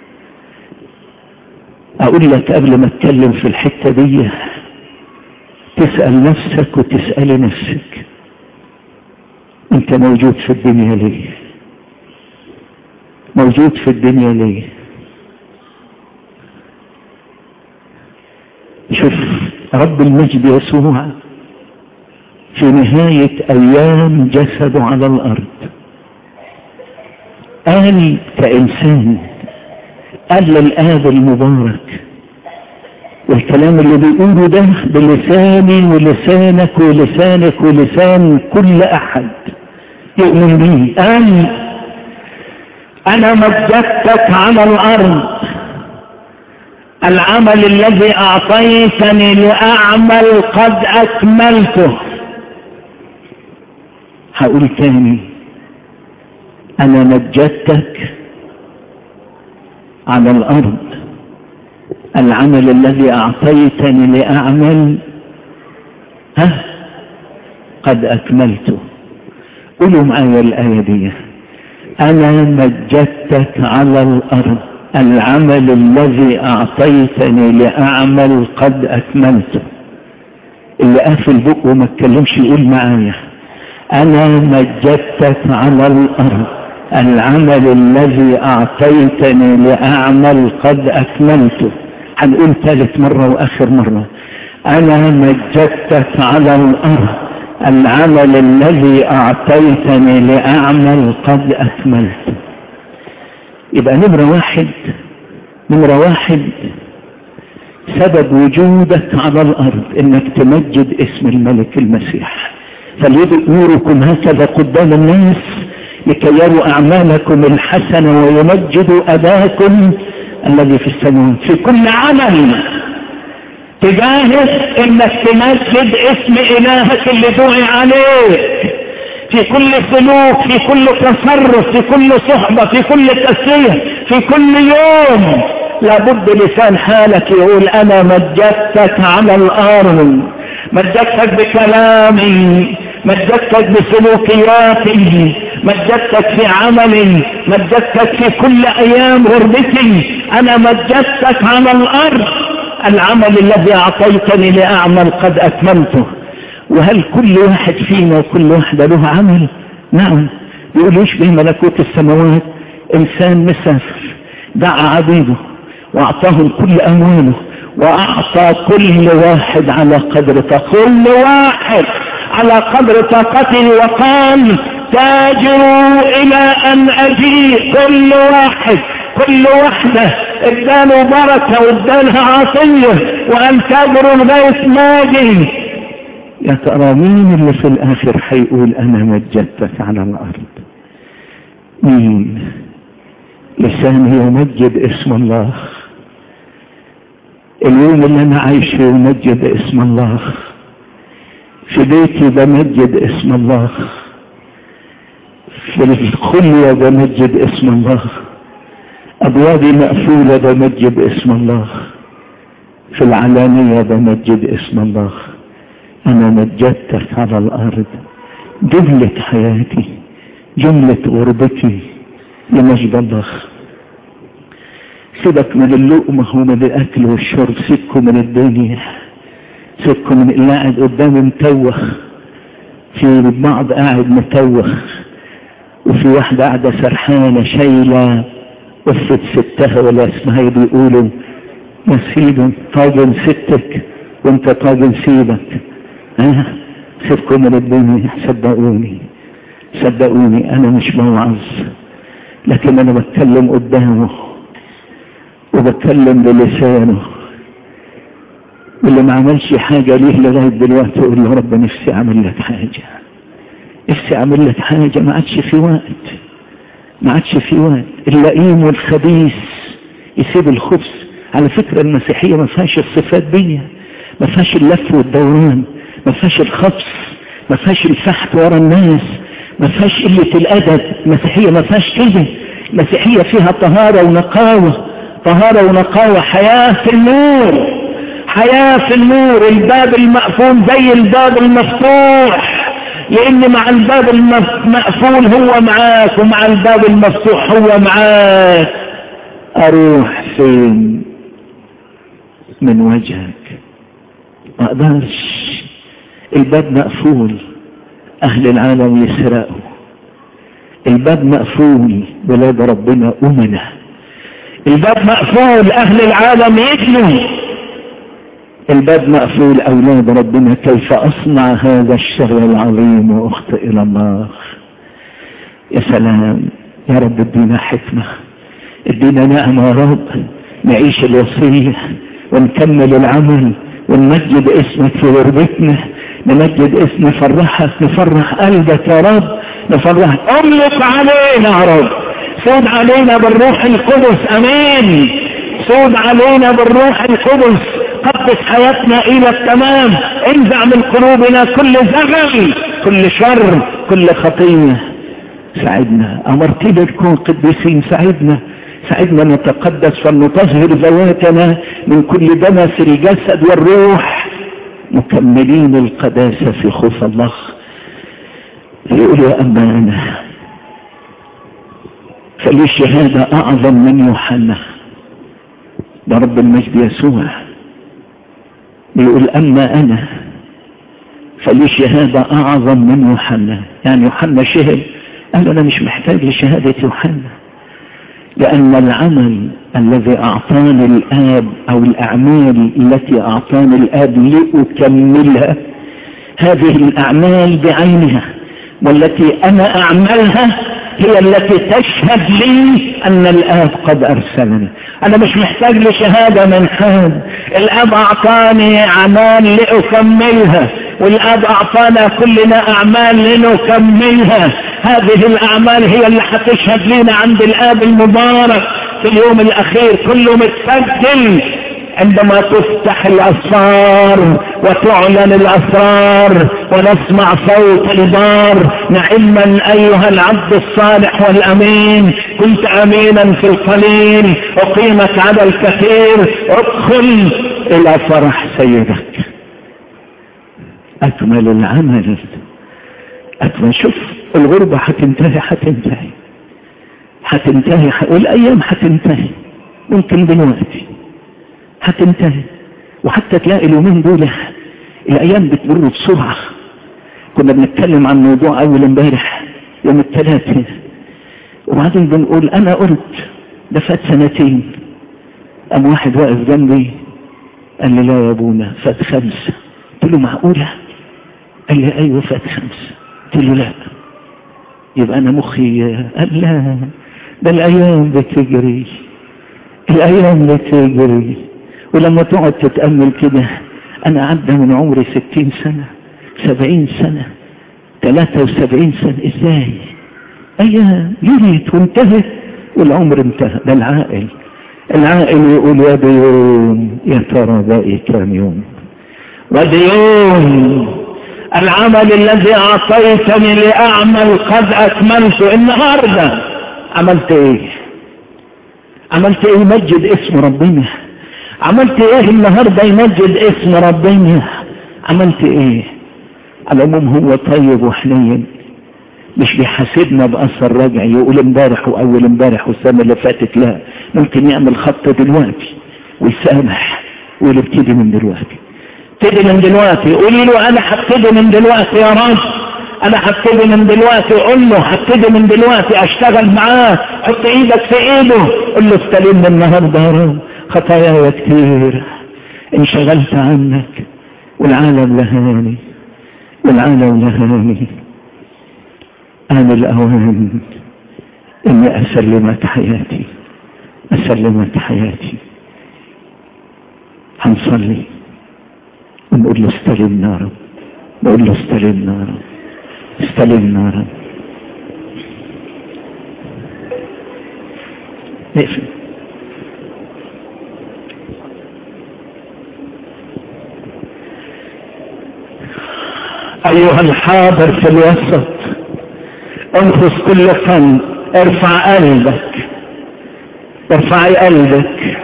أقول لك قبل ما أتكلم في الحتة دي تسأل نفسك وتسأل نفسك أنت موجود في الدنيا ليه موجود في الدنيا ليه شوف رب المجد يسوع في نهاية أيام جسده على الأرض قال كإنسان قال للآب المبارك والكلام اللي بيقوله ده بلساني ولسانك ولسانك ولسان كل أحد يؤمن به قال أنا مجدتك على الأرض العمل الذي أعطيتني لأعمل قد أكملته هقول تاني أنا مجدتك على الأرض العمل الذي أعطيتني لأعمل ها قد أكملته قولوا معايا الآية دي أنا مجدتك على الأرض العمل الذي أعطيتني لأعمل قد أكملته اللي قافل بقه وما اتكلمش يقول معايا أنا مجدتك على الأرض العمل الذي أعطيتني لأعمل قد أكملته هنقول ثالث مرة وآخر مرة أنا مجدتك على الأرض العمل الذي أعطيتني لأعمل قد أكملته يبقى نمرة واحد نمرة واحد سبب وجودك على الأرض إنك تمجد اسم الملك المسيح فليدعو نوركم هكذا قدام الناس لكي يروا أعمالكم الحسنة ويمجدوا أباكم الذي في السماوات في كل عمل تجاهد انك تمجد اسم الهك اللي دعي عليك في كل سلوك في كل تصرف في كل صحبة في كل تسلية في كل يوم لابد لسان حالك يقول انا مجدتك على الارض مجدتك بكلامي مجدتك بسلوكياتي مجدتك في عملي مجدتك في كل ايام غربتي انا مجدتك على الارض العمل الذي اعطيتني لاعمل قد اكملته وهل كل واحد فينا وكل واحدة له عمل نعم يقول يشبه ملكوت السماوات انسان مسافر دعا عبيده واعطاهم كل امواله واعطى كل واحد على قدر طاقته كل واحد على قدر طاقته وقال تاجروا الى ان اجيء كل واحد كل واحدة اداله بركة وادالها عطية وان تاجروا لغاية ماجي يا ترى مين اللي في الاخر هيقول انا مجدتك على الارض مين لساني يمجد اسم الله اليوم اللي انا عايش فيه يمجد اسم الله في بيتي بمجد اسم الله في الخلوة بمجد اسم الله أبوابي مقفولة بمجد اسم الله في العلانية بمجد اسم الله أنا مجدتك على الأرض جملة حياتي جملة غربتي لمجد الله سيبك من اللقمة ومن الأكل والشرب سيبكم من الدنيا سيبكم من اللي قاعد قدامي متوخ في البعض قاعد متوخ وفي واحدة قاعدة سرحانة شايلة قصة ستها ولا اسمها إيه بيقولوا يا سيدي طاجن ستك وانت طاجن سيدك ها سيبكم من الدنيا صدقوني صدقوني انا مش موعظ لكن انا بتكلم قدامه وبتكلم بلسانه واللي ما عملش حاجة ليه لغاية دلوقتي يقول له رب نفسي اعمل لك حاجة نفسي اعمل لك حاجة ما عادش في وقت ما عادش في وقت اللئيم والخبيث يسيب الخبز على فكرة المسيحية ما فيهاش الصفات دي ما فيهاش اللف والدوران ما فيهاش الخبص ما فيهاش الفحت ورا الناس ما فيهاش قلة الأدب المسيحية ما فيهاش كده المسيحية فيها طهارة ونقاوة طهارة ونقاوة حياة في النور حياة في النور الباب المقفول زي الباب المفتوح لأن مع الباب المقفول هو معاك ومع الباب المفتوح هو معاك أروح فين من وجهك ما أقدرش الباب مقفول أهل العالم يسرقوا الباب مقفول ولاد ربنا أمنا الباب مقفول أهل العالم يجلوا الباب مقفول أولاد ربنا كيف أصنع هذا الشر العظيم وأخطئ إلى الله يا سلام يا رب ادينا حكمة ادينا نعمة يا رب نعيش الوصية ونكمل العمل ونمجد اسمك في غربتنا نمجد اسم نفرحك نفرح قلبك يا رب نفرح املك علينا يا رب صود علينا بالروح القدس امين صود علينا بالروح القدس قدس حياتنا الى التمام انزع من قلوبنا كل زغل كل شر كل خطيه ساعدنا امرتنا نكون قديسين ساعدنا ساعدنا نتقدس فلنطهر ذواتنا من كل دنس الجسد والروح مكملين القداسة في خوف الله يقول يا أما أنا فلي شهادة أعظم من يوحنا ده رب المجد يسوع بيقول أما أنا فلي شهادة أعظم من يوحنا يعني يوحنا شهد قال أنا مش محتاج لشهادة يوحنا لأن العمل الذي أعطاني الآب أو الأعمال التي أعطاني الآب لأكملها هذه الأعمال بعينها والتي أنا أعملها هي التي تشهد لي أن الآب قد أرسلني أنا مش محتاج لشهادة من حد الآب أعطاني أعمال لأكملها والآب أعطانا كلنا أعمال لنكملها هذه الأعمال هي اللي هتشهد لنا عند الآب المبارك في اليوم الأخير كله متسجل عندما تفتح الأسرار وتعلن الأسرار ونسمع صوت البار نعما أيها العبد الصالح والأمين كنت أمينا في القليل أقيمك على الكثير ادخل إلى فرح سيدك أكمل العمل أكمل شوف الغربة هتنتهي هتنتهي هتنتهي والأيام هتنتهي ممكن دلوقتي هتنتهي وحتى تلاقي اليومين دول الأيام بتمر بسرعة كنا بنتكلم عن موضوع أول امبارح يوم الثلاث وبعدين بنقول أنا قلت ده فات سنتين قام واحد واقف جنبي قال لي لا يا ابونا فات خمسة قلت له معقولة قال لي ايوه فات خمسة قلت له لا يبقى انا مخي قال لا ده الايام بتجري الايام بتجري ولما تقعد تتأمل كده انا عدى من عمري ستين سنة سبعين سنة ثلاثة وسبعين سنة ازاي ايام جريت وانتهت والعمر انتهى ده العائل العائل يقول يا ديون يا ترى باقي كام يوم وديون العمل الذي اعطيتني لاعمل قد اكملته النهارده عملت ايه عملت ايه مجد اسم ربنا عملت ايه النهارده يمجد اسم ربنا عملت ايه على العموم هو طيب وحنين مش بيحاسبنا باثر رجعي يقول امبارح واول امبارح والسنه اللي فاتت لا ممكن يعمل خط دلوقتي ويسامح ويقول ابتدي من دلوقتي ابتدي من دلوقتي قولي له انا هبتدي من دلوقتي يا رب انا هبتدي من دلوقتي اقول له هبتدي من دلوقتي اشتغل معاه حط ايدك في ايده قول له استلمني النهارده يا رب خطاياي كتير انشغلت عنك والعالم لهاني والعالم لهاني آن الأوان إني أسلمك حياتي أسلمك حياتي هنصلي ونقول له استلمنا يا رب نقول له استلمنا يا رب استلمنا يا رب نقفل أيها الحاضر في الوسط انفس كل فن ارفع قلبك ارفعي قلبك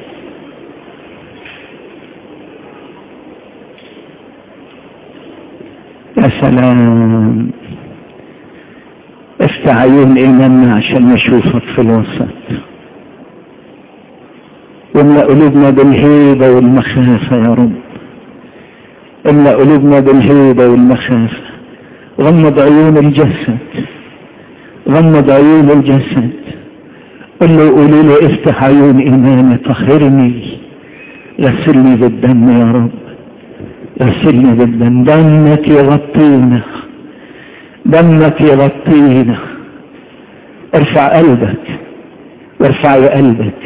يا سلام افتح عيون ايماننا عشان نشوفك في الوسط واملأ قلوبنا بالهيبة والمخافة يا رب املأ قلوبنا بالهيبة والمخافة غمض عيون الجسد غمض عيون الجسد قل له قولوا له افتح عيون ايماني طهرني غسلني بالدم يا رب غسلني بالدم دمك يغطينا دمك يغطينا ارفع قلبك وارفعي قلبك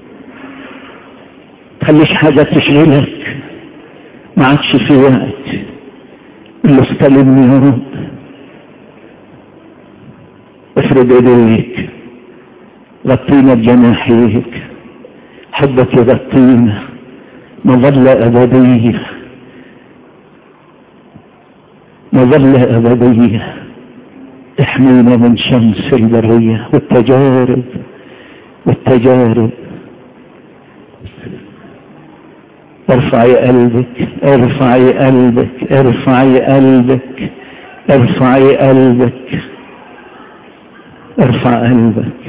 تخليش حاجة تشغلك ما عادش في وقت قل له استلمني يا رب افرد ايديك غطينا بجناحيك حبك يغطينا مظلة أبدية مظلة أبدية احمينا من شمس البرية والتجارب والتجارب ارفعي قلبك ارفعي قلبك ارفعي قلبك ارفعي قلبك ارفع قلبك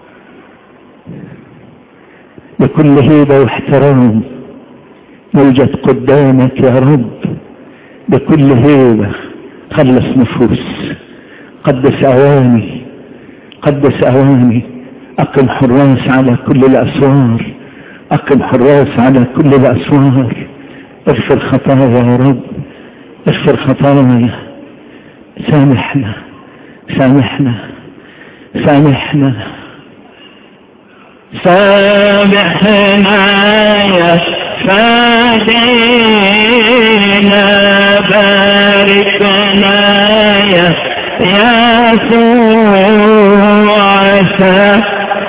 بكل هيبة واحترام نوجد قدامك يا رب بكل هيبة خلص نفوس قدس أواني قدس أواني أقم حراس على كل الأسوار أقم حراس على كل الأسوار اغفر خطايا يا رب اغفر خطايا سامحنا سامحنا سامحنا سامحنا يا فادينا باركنا يا يسوع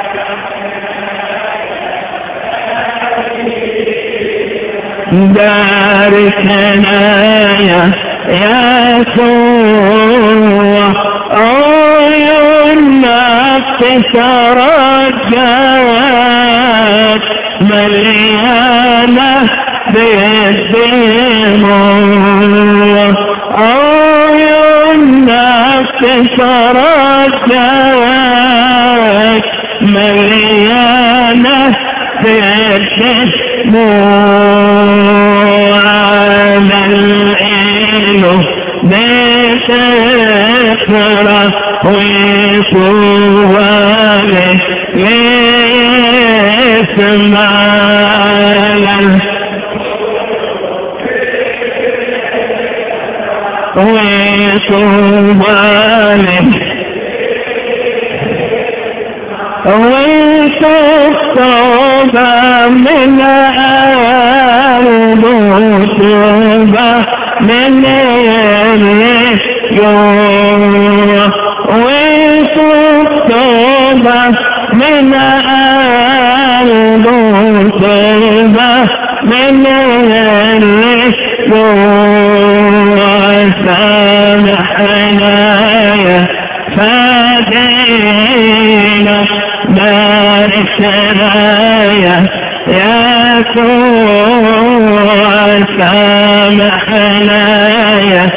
باركنا يا يسوع عيونك ترجت مليانة بالدموع عيونك ترجت مليانة بالدموع على الإله بتفرح ويسوى يسمع ويسوى ويسوى من الأرض توبة من اليوم ويسوى من الأرض توبة من اليوم سامحنا يا فادينا باركنا يا يسوع سامحنا يا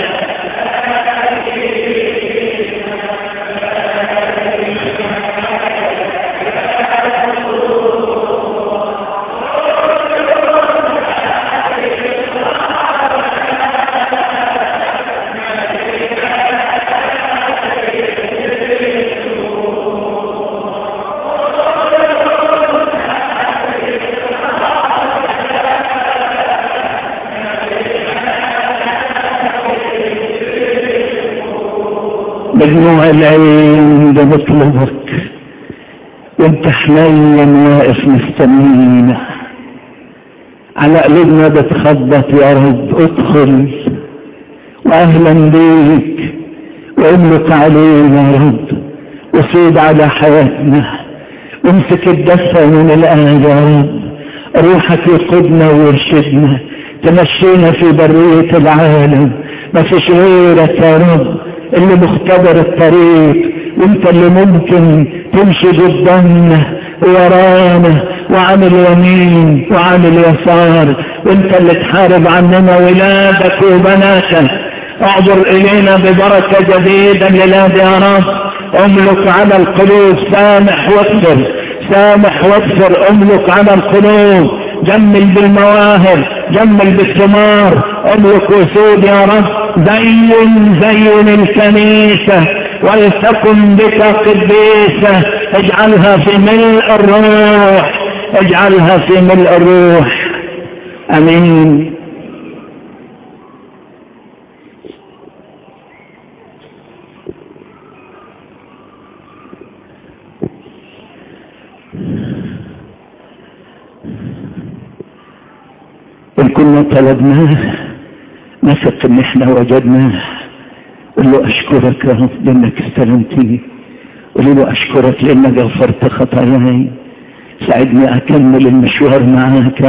بدموع العين بنطلبك وانت حنين واقف مستنينا على قلوبنا بتخبط يا رب ادخل واهلا بيك واملك علينا يا رب وصيد على حياتنا وامسك الدفة من الآن يا رب روحك يقودنا ويرشدنا تمشينا في برية العالم ما فيش غيرك يا رب اللي مختبر الطريق وانت اللي ممكن تمشي قدامنا ورانا وعن اليمين وعن اليسار وانت اللي تحارب عننا ولادك وبناتك اعبر الينا ببركة جديدة للاد يا رب املك على القلوب سامح واغفر سامح واغفر املك على القلوب جمل بالمواهب جمل بالثمار املك وسود يا رب زين زين الكنيسة ولتكن بك قديسة اجعلها في ملء الروح اجعلها في ملء الروح امين إن كنا طلبناه نثق ان احنا وجدناه قل له اشكرك يا رب لانك استلمتني قل له اشكرك لانك غفرت خطاياي ساعدني اكمل المشوار معاك